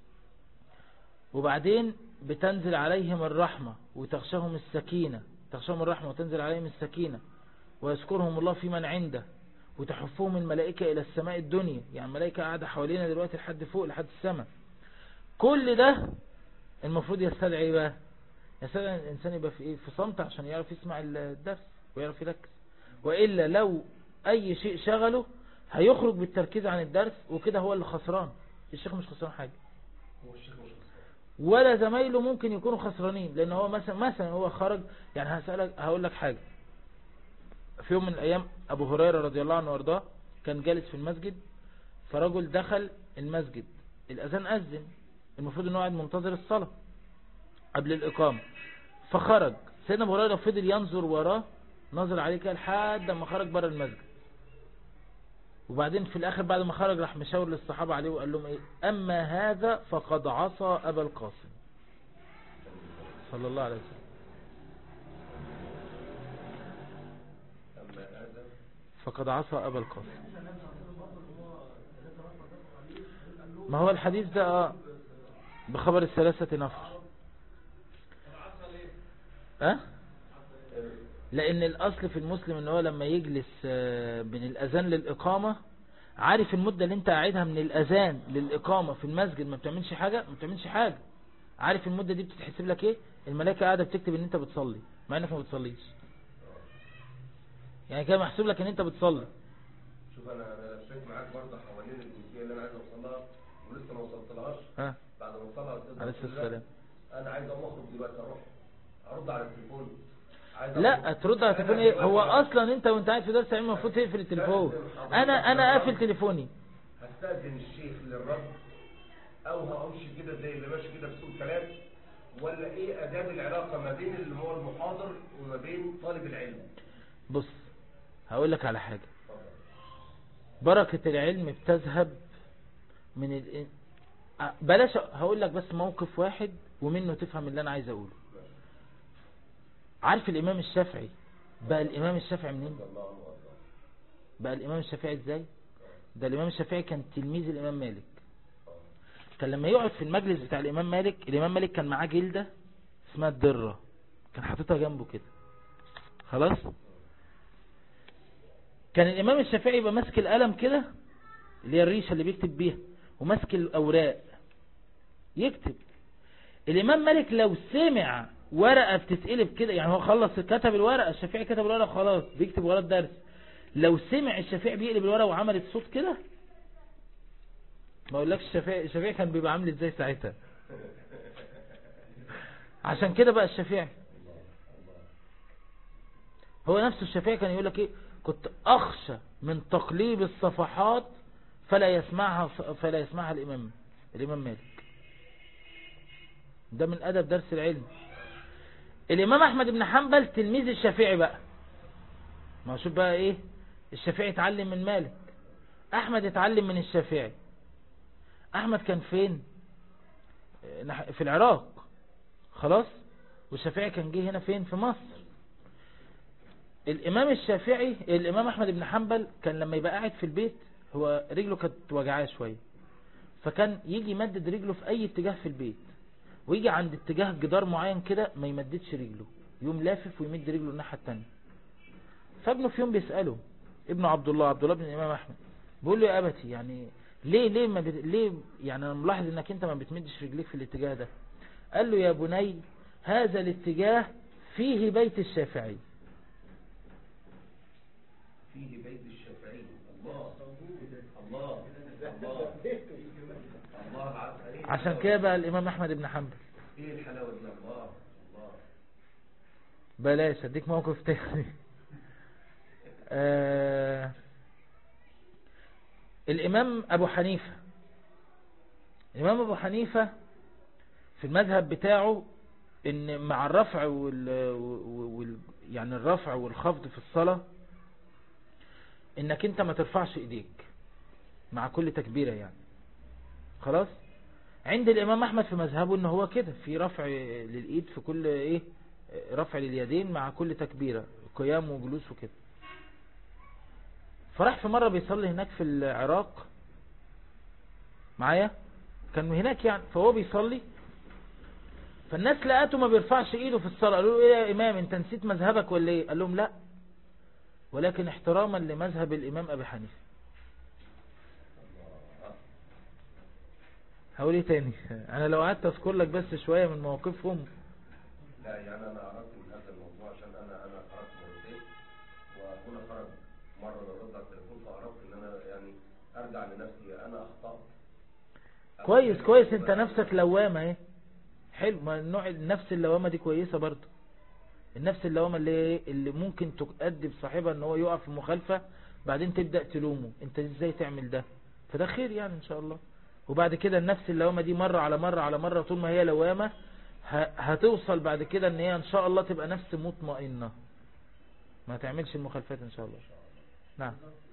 وبعدين بتنزل عليهم الرحمة وتغشاهم السكينة تغشاهم الرحمة وتنزل عليهم السكينة ويذكرهم الله في من عنده وتحفهم الملائكة إلى السماء الدنيا يعني الملائكة قاعدة حوالينا دلوقتي لحد فوق لحد السماء كل ده المفروض يستدعي إيه بقى يستدعي أن الإنسان يبقى في إيه في صمت عشان يعرف يسمع الدرس ويعرف يركز وإلا لو أي شيء شغله هيخرج بالتركيز عن الدرس وكده هو اللي خسران الشيخ مش خسران حاجة هو الشيخ مش خسران. ولا زمايله ممكن يكونوا خسرانين لان هو مثلا مثلا هو خرج يعني هسألك هقول لك حاجة في يوم من الايام ابو هريرة رضي الله عنه وارضاه كان جالس في المسجد فرجل دخل المسجد الاذان اذن المفروض انه قاعد منتظر الصلاة قبل الاقامة فخرج سيدنا ابو هريرة فضل ينظر وراه نظر عليه كده لحد ما خرج بره المسجد وبعدين في الاخر بعد ما خرج راح مشاور للصحابة عليه وقال لهم ايه اما هذا فقد عصى ابا القاسم صلى الله عليه وسلم اما هذا فقد عصى ابا القاسم ما هو الحديث ده آه بخبر الثلاثة نفر أه؟ لأن الأصل في المسلم ان هو لما يجلس آه، من الأذان للإقامة عارف المدة اللي انت قاعدها من الأذان للإقامة في المسجد ما بتعملش حاجة ما بتعملش حاجة عارف المدة دي بتتحسب لك ايه الملائكة قاعدة بتكتب ان انت بتصلي مع انك ما بتصليش يعني كده محسوب لك ان انت بتصلي شوف انا انا لفيت معاك برضه حوالين الجزئيه اللي انا عايز اوصلها ولسه ما وصلتلهاش ها بعد ما اوصلها أستاذ عليه عبد الصلاة الله، والسلام انا عايز اقوم اخرج دلوقتي اروح ارد على التليفون عايز لا أخرج. ترد على أنا التليفون ايه دلوقتي هو اصلا انت وانت قاعد في درس علم المفروض تقفل التليفون انا انا قافل تليفوني هستأذن الشيخ للرد او همشي كده زي اللي ماشي كده بسوق كلام ولا ايه اداب العلاقه ما بين اللي هو المحاضر وما بين طالب العلم بص هقول لك على حاجة بركة العلم بتذهب من ال... أ- بلاش هقول لك بس موقف واحد ومنه تفهم اللي انا عايز اقوله عارف الامام الشافعي بقى الامام الشافعي منين الله عنه وارضاه بقى الامام الشافعي ازاي ده الامام الشافعي كان تلميذ الامام مالك كان لما يقعد في المجلس بتاع الامام مالك الامام مالك كان معاه جلدة اسمها الدرة كان حاططها جنبه كده خلاص كان الامام الشافعي يبقى ماسك القلم كده اللي هي الريشة اللي بيكتب بيها وماسك الاوراق يكتب الامام مالك لو سمع ورقة بتتقلب كده يعني هو خلص كتب الورقة الشافعي كتب الورقة خلاص بيكتب ورا الدرس لو سمع الشافعي بيقلب الورقة وعملت صوت كده ما اقولكش الشافعي الشافعي كان بيبقى عامل ازاي ساعتها عشان كده بقى الشافعي هو نفسه الشافعي كان يقول لك ايه كنت اخشى من تقليب الصفحات فلا يسمعها فلا يسمعها الامام الامام مالك ده من ادب درس العلم الامام احمد بن حنبل تلميذ الشافعي بقى ما شوف بقى ايه الشافعي اتعلم من مالك احمد اتعلم من الشافعي احمد كان فين نح- في العراق خلاص والشافعي كان جه هنا فين في مصر الامام الشافعي الامام احمد بن حنبل كان لما يبقى قاعد في البيت هو رجله كانت وجعاه شويه فكان يجي يمدد رجله في اي اتجاه في البيت ويجي عند اتجاه جدار معين كده ما يمددش رجله يوم لافف ويمد رجله الناحيه التانية فابنه في يوم بيساله ابنه عبد الله عبد الله بن الامام احمد بيقول له يا ابتي يعني ليه ليه ما بت... ليه يعني انا ملاحظ انك انت ما بتمدش رجليك في الاتجاه ده قال له يا بني هذا الاتجاه فيه بيت الشافعي فيه بيت الشافعي الله الله الله الله العسل عشان كده بقى الامام احمد بن حنبل ايه الحلاوه دي الله الله بلاش اديك موقف تاني آه الامام ابو حنيفة الامام ابو حنيفة في المذهب بتاعه ان مع الرفع وال, وال يعني الرفع والخفض في الصلاة انك انت ما ترفعش ايديك مع كل تكبيرة يعني خلاص عند الامام احمد في مذهبه ان هو كده في رفع للايد في كل ايه رفع لليدين مع كل تكبيرة قيام وجلوس وكده فراح في مرة بيصلي هناك في العراق معايا كان هناك يعني فهو بيصلي فالناس لقاته ما بيرفعش ايده في الصلاة قالوا له ايه يا امام انت نسيت مذهبك ولا ايه قال لهم لا ولكن احتراما لمذهب الامام ابي حنيفه هقول ايه تاني انا لو قعدت اذكر لك بس شوية من مواقفهم لا يعني انا عرفت من هذا الموضوع عشان انا انا خرجت مرتين واخونا خرج مره برد على التليفون فعرفت ان انا يعني ارجع لنفسي انا اخطات كويس كويس انت نفسك لوامة ايه حلو ما النوع النفس اللوامة دي كويسة برضو النفس اللوامة اللي ايه اللي ممكن تؤدي بصاحبها ان هو يقع في مخالفة بعدين تبدأ تلومه انت ازاي تعمل ده فده خير يعني ان شاء الله وبعد كده النفس اللوامة دي مرة على مرة على مرة طول ما هي لوامة ه- هتوصل بعد كده ان هي ان شاء الله تبقى نفس مطمئنة ما تعملش المخالفات ان شاء الله نعم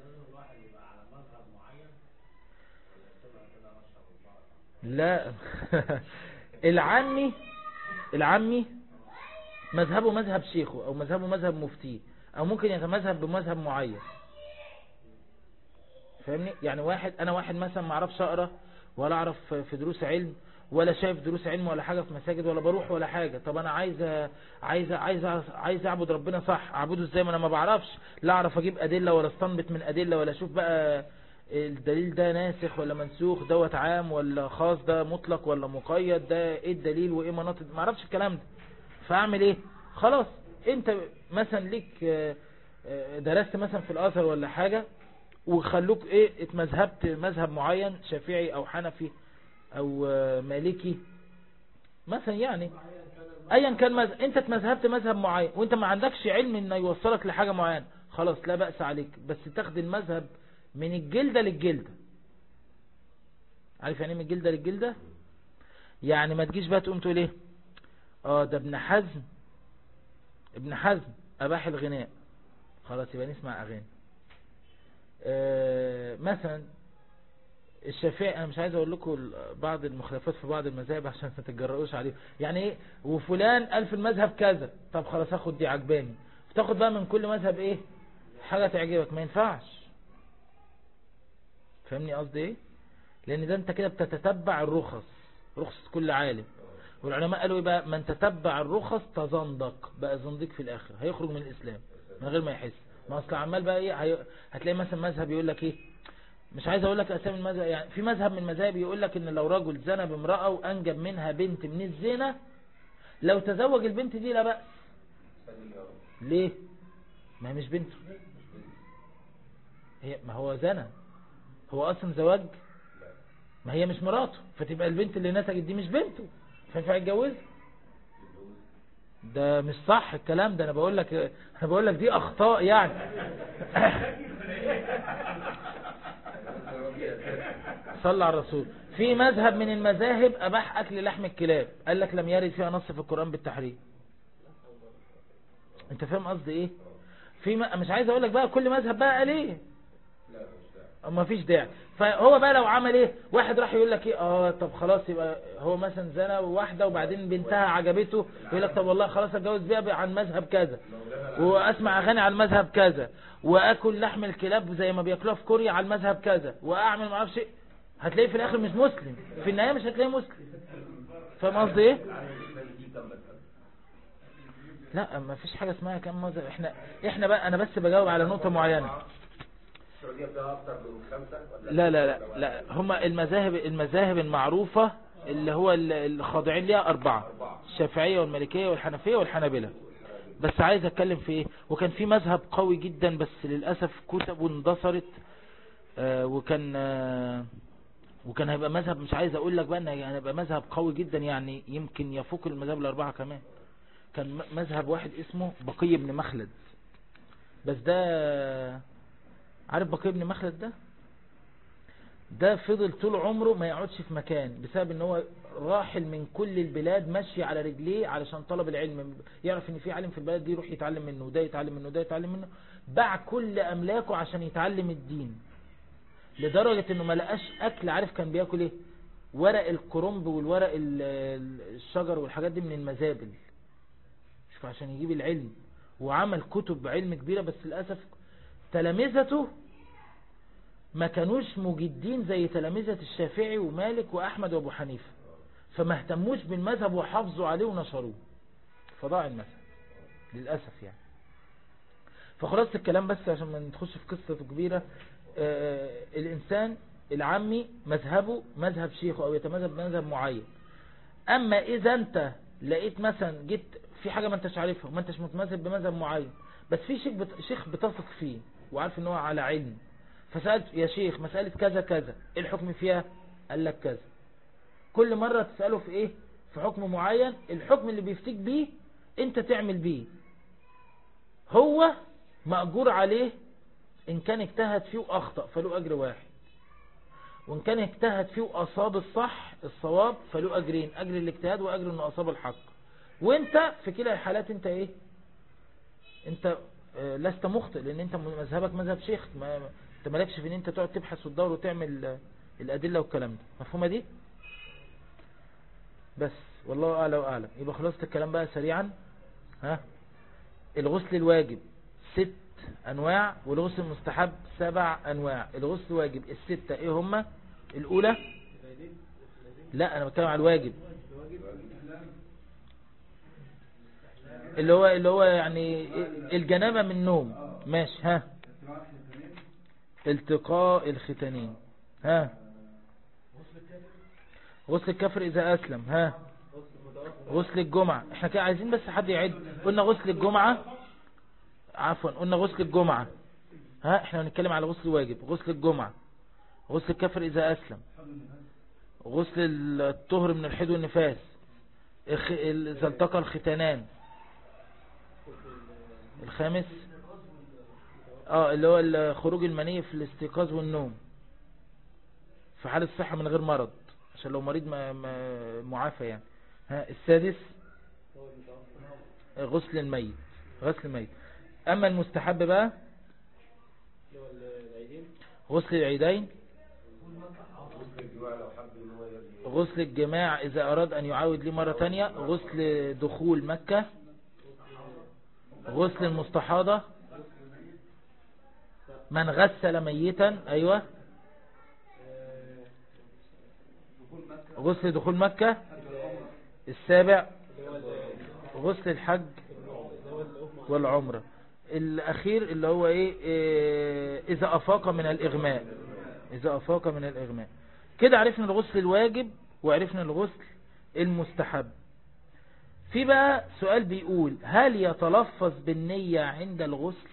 لا العمي العمي مذهبه مذهب شيخه او مذهبه مذهب مفتيه او ممكن يتمذهب بمذهب معين فاهمني يعني واحد انا واحد مثلا ما اعرفش اقرا ولا اعرف في دروس علم ولا شايف دروس علم ولا حاجه في مساجد ولا بروح ولا حاجه طب انا عايز عايز عايز عايز اعبد ربنا صح اعبده ازاي ما انا ما بعرفش لا اعرف اجيب ادله ولا استنبط من ادله ولا اشوف بقى الدليل ده ناسخ ولا منسوخ دوت عام ولا خاص ده مطلق ولا مقيد ده ايه الدليل وايه مناطق ما اعرفش الكلام ده فاعمل ايه خلاص انت مثلا ليك آه، آه، درست مثلا في الازهر ولا حاجه وخلوك ايه اتمذهبت مذهب معين شافعي او حنفي او آه، مالكي مثلا يعني ايا كان مذهب انت اتمذهبت مذهب معين وانت ما عندكش علم انه يوصلك لحاجة معينة خلاص لا بأس عليك بس تاخد المذهب من الجلدة للجلدة عارف يعني ايه من الجلدة للجلدة يعني ما تجيش بقى تقوم تقول ايه اه ده ابن حزم ابن حزم اباح الغناء خلاص يبقى نسمع اغاني آه مثلا الشافعي انا مش عايز اقول لكم ال- بعض المخالفات في بعض المذاهب عشان ما تتجرؤوش عليه يعني ايه وفلان قال في المذهب كذا طب خلاص اخد دي عجباني تاخد بقى من كل مذهب ايه حاجة تعجبك ما ينفعش فاهمني قصدي ايه لان ده انت كده بتتتبع الرخص رخصة كل عالم والعلماء قالوا ايه بقى من تتبع الرخص تزندق بقى زنديق في الاخر هيخرج من الاسلام من غير ما يحس ما اصل عمال بقى ايه هي... هتلاقي مثلا مذهب يقول لك ايه مش عايز اقول لك اسامي المذهب يعني في مذهب من المذاهب يقول لك ان لو رجل زنى بامرأة وانجب منها بنت من الزنا لو تزوج البنت دي لا بأس سلم يا رب ليه ما هي مش بنته هي ما هو زنا هو اصلا زواج ما هي مش مراته فتبقى البنت اللي نتجت دي مش بنته فينفع يتجوزها ده مش صح الكلام ده انا بقول لك انا بقول لك دي اخطاء يعني صلى على الرسول في مذهب من المذاهب اباح اكل لحم الكلاب قال لك لم يرد فيها نص في القرآن بالتحريم انت فاهم قصدي ايه في م... مش عايز اقول لك بقى كل مذهب بقى قال ايه ما فيش داعي فهو بقى لو عمل ايه واحد راح يقول لك ايه اه طب خلاص يبقى هو مثلا زنى واحده وبعدين بنتها عجبته يقول لك طب والله خلاص اتجوز بيها عن مذهب كذا واسمع اغاني على المذهب كذا واكل لحم الكلاب زي ما بياكلوها في كوريا على المذهب كذا واعمل ما اعرفش إيه. هتلاقيه في الاخر مش مسلم في النهايه مش هتلاقيه مسلم فاهم قصدي ايه لا ما فيش حاجه اسمها كام مذهب احنا احنا بقى انا بس بجاوب على نقطه معينه السعودية فيها أكتر من خمسة ولا لا لا لا لا هما المذاهب المذاهب المعروفة اللي هو ال- الخاضعين ليها أربعة الشافعية والمالكية والحنفية والحنابلة بس عايز أتكلم في إيه وكان في مذهب قوي جدا بس للأسف كتبه اندثرت آه، وكان آه، وكان هيبقى مذهب مش عايز أقول لك بقى إن هيبقى مذهب قوي جدا يعني يمكن يفوق المذاهب الأربعة كمان كان م- مذهب واحد اسمه بقي بن مخلد بس ده عارف بقي بن مخلد ده ده فضل طول عمره ما يقعدش في مكان بسبب ان هو راحل من كل البلاد ماشي على رجليه علشان طلب العلم يعرف ان في عالم في البلد دي يروح يتعلم منه وده يتعلم منه وده يتعلم منه باع كل املاكه عشان يتعلم الدين لدرجة انه ما لقاش اكل عارف كان بياكل ايه ورق الكرنب والورق ال- ال- الشجر والحاجات دي من المزابل شوف عشان يجيب العلم وعمل كتب علم كبيرة بس للأسف تلامذته ما كانوش مجدين زي تلامذة الشافعي ومالك وأحمد وأبو حنيفة فما اهتموش بالمذهب وحافظوا عليه ونشروه فضاع المذهب للأسف يعني فخلاص الكلام بس عشان ما ندخلش في قصة كبيرة آه الإنسان العامي مذهبه مذهب شيخه أو يتمذهب بمذهب معين أما إذا أنت لقيت مثلا جيت في حاجة ما انتش عارفها وما انتش متمذهب بمذهب معين بس في شيخ بت... شيخ بتثق فيه وعارف ان هو على علم فسألت يا شيخ مسألة كذا كذا ايه الحكم فيها قال لك كذا كل مرة تسأله في ايه في حكم معين الحكم اللي بيفتيك بيه انت تعمل بيه هو مأجور عليه ان كان اجتهد فيه واخطأ فله اجر واحد وان كان اجتهد فيه واصاب الصح الصواب فله اجرين اجر الاجتهاد واجر انه اصاب الحق وانت في كلا الحالات انت ايه انت آه، لست مخطئ لان انت مذهبك مذهب شيخ ما ما- انت مالكش في ان انت تقعد تبحث وتدور وتعمل آه، الادله والكلام ده مفهومه دي بس والله اعلى واعلم يبقى خلاصة الكلام بقى سريعا ها الغسل الواجب ست انواع والغسل المستحب سبع انواع الغسل الواجب الستة ايه هما الاولى لا انا بتكلم على الواجب اللي هو اللي هو يعني الجنابة من النوم ماشي ها التقاء الختانين ها غسل الكفر اذا اسلم ها غسل الجمعة احنا كده عايزين بس حد يعد قلنا غسل الجمعة عفوا قلنا غسل الجمعة ها احنا هنتكلم على غسل الواجب غسل الجمعة غسل الكفر اذا اسلم غسل الطهر من الحيض والنفاس الخ- ال- اذا التقى الختانان الخامس اه اللي هو ال- خروج المني في الاستيقاظ والنوم في حالة الصحة من غير مرض عشان لو مريض ما ما معافى يعني ها السادس غسل الميت غسل الميت اما المستحب بقى غسل العيدين غسل الجماع إذا أراد أن يعاود لي مرة تانية غسل دخول مكة غسل المستحاضة من غسل ميتا أيوة غسل دخول مكة السابع غسل الحج والعمرة الأخير اللي هو إيه, إيه إذا أفاق من الإغماء إذا أفاق من الإغماء كده عرفنا الغسل الواجب وعرفنا الغسل المستحب في بقى سؤال بيقول هل يتلفظ بالنية عند الغسل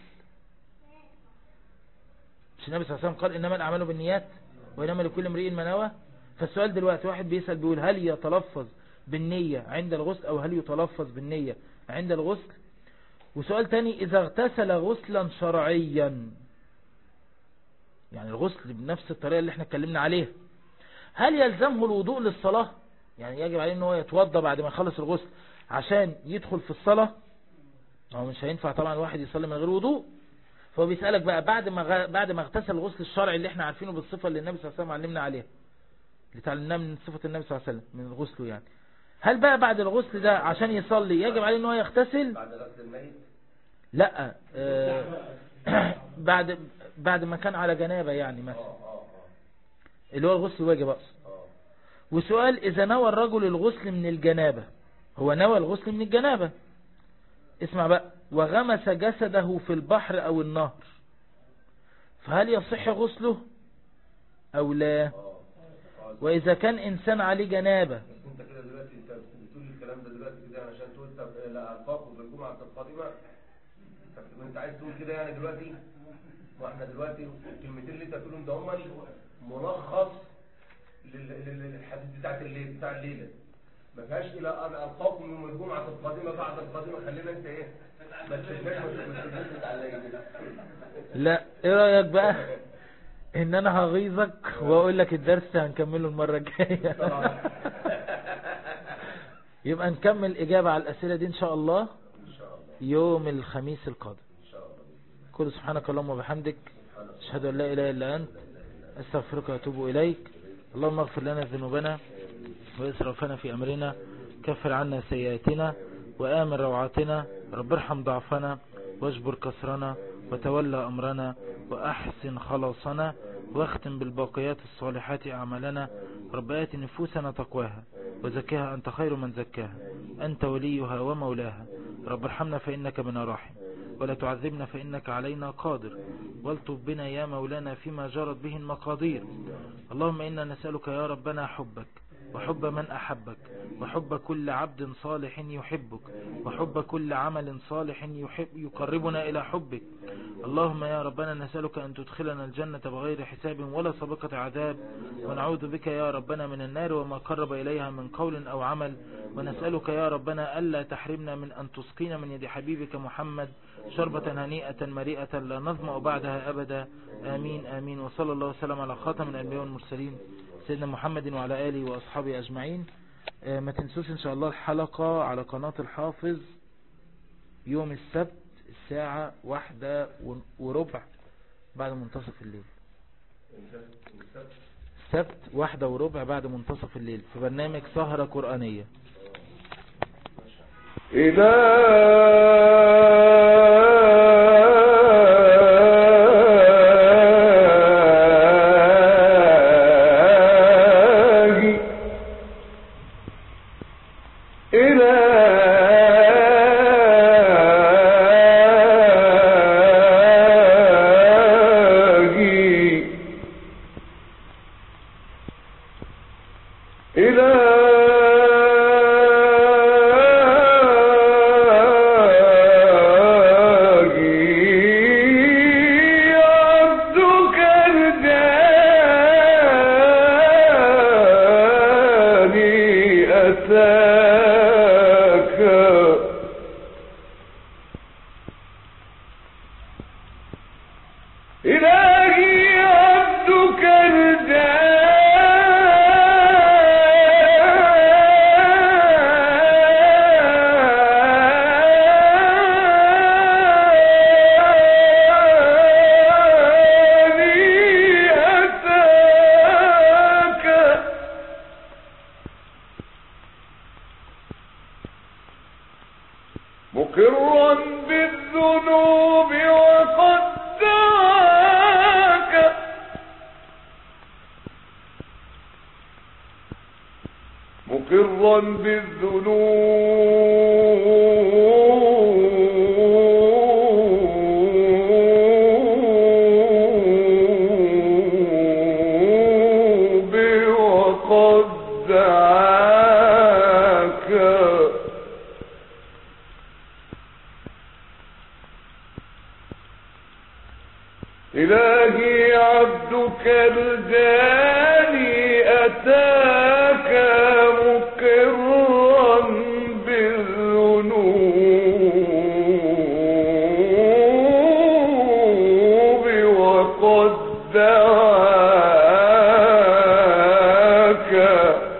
مش النبي صلى الله عليه وسلم قال إنما الأعمال بالنيات وإنما لكل امرئ ما نوى فالسؤال دلوقتي واحد بيسأل بيقول هل يتلفظ بالنية عند الغسل او هل يتلفظ بالنية عند الغسل وسؤال تاني اذا اغتسل غسلا شرعيا يعني الغسل بنفس الطريقة اللي احنا اتكلمنا عليها هل يلزمه الوضوء للصلاة يعني يجب عليه ان هو يتوضى بعد ما يخلص الغسل عشان يدخل في الصلاة هو مش هينفع طبعا الواحد يصلي من غير وضوء فهو بيسألك بقى بعد ما غ... بعد ما اغتسل الغسل الشرعي اللي احنا عارفينه بالصفة اللي النبي صلى الله عليه وسلم علمنا عليها اللي تعلمناها من صفة النبي صلى الله عليه وسلم من الغسل يعني هل بقى بعد الغسل ده عشان يصلي يجب عليه ان هو يغتسل بعد غسل الميت لا آه بعد بعد ما كان على جنابة يعني مثلا اه اه اللي هو الغسل واجب اقصد اه اه وسؤال إذا نوى الرجل الغسل من الجنابة هو نوى الغسل من الجنابة اسمع بقى وغمس جسده في البحر أو النهر فهل يصح غسله أو لا وإذا كان إنسان عليه جنابة بس انت كده دلوقتي انت بتقول الكلام ده دلوقتي كده علشان تقول طب لا الفاظ في الجمعه القادمه طب انت عايز تقول كده يعني دلوقتي واحنا دلوقتي الكلمتين اللي انت بتقولهم ده هم ملخص لل- لل- للحديث بتاعت الليل بتاع الليله ما فيهاش الى ان القاكم يوم الجمعه القادمه بعد القادمه خلينا انت ايه ما تشوفناش ما تشوفناش متعلقين لا ايه رأيك بقى ان انا هغيظك واقول لك الدرس هنكمله المرة الجاية يبقى نكمل اجابة على الاسئلة دي ان شاء الله يوم الخميس القادم كل سبحانك اللهم وبحمدك اشهد ان لا اله الا انت استغفرك واتوب اليك اللهم اغفر لنا ذنوبنا واسرافنا في امرنا كفر عنا سيئاتنا وامن روعاتنا رب ارحم ضعفنا واجبر كسرنا وتولى امرنا واحسن خلاصنا واختم بالباقيات الصالحات اعمالنا رب آت نفوسنا تقواها وزكها انت خير من زكاها انت وليها ومولاها رب ارحمنا فانك بنا راحم ولا تعذبنا فإنك علينا قادر والطف بنا يا مولانا فيما جرت به المقادير اللهم إنا نسألك يا ربنا حبك وحب من أحبك وحب كل عبد صالح يحبك وحب كل عمل صالح يحب يقربنا إلى حبك اللهم يا ربنا نسألك أن تدخلنا الجنة بغير حساب ولا سابقة عذاب ونعوذ بك يا ربنا من النار وما قرب إليها من قول أو عمل ونسألك يا ربنا ألا تحرمنا من أن تسقينا من يد حبيبك محمد شربة هنيئة مريئة لا نظمأ بعدها أبدا آمين آمين وصلى الله وسلم على خاتم الأنبياء والمرسلين سيدنا محمد وعلى آله وأصحابه أجمعين آه، ما تنسوش إن شاء الله الحلقة على قناة الحافظ يوم السبت الساعة واحدة وربع بعد منتصف الليل السبت واحدة وربع بعد منتصف الليل في برنامج سهرة قرآنية إلهي إلهي إلهي عبدك الجاني أتاك إلهي عبدك الجاني أتاك مقرا بالذنوب وقد دعاك مقرا بالذنوب وقد دعاك إلهي عبدك الجاني أتاك مقرا بالذنوب وقد دعاك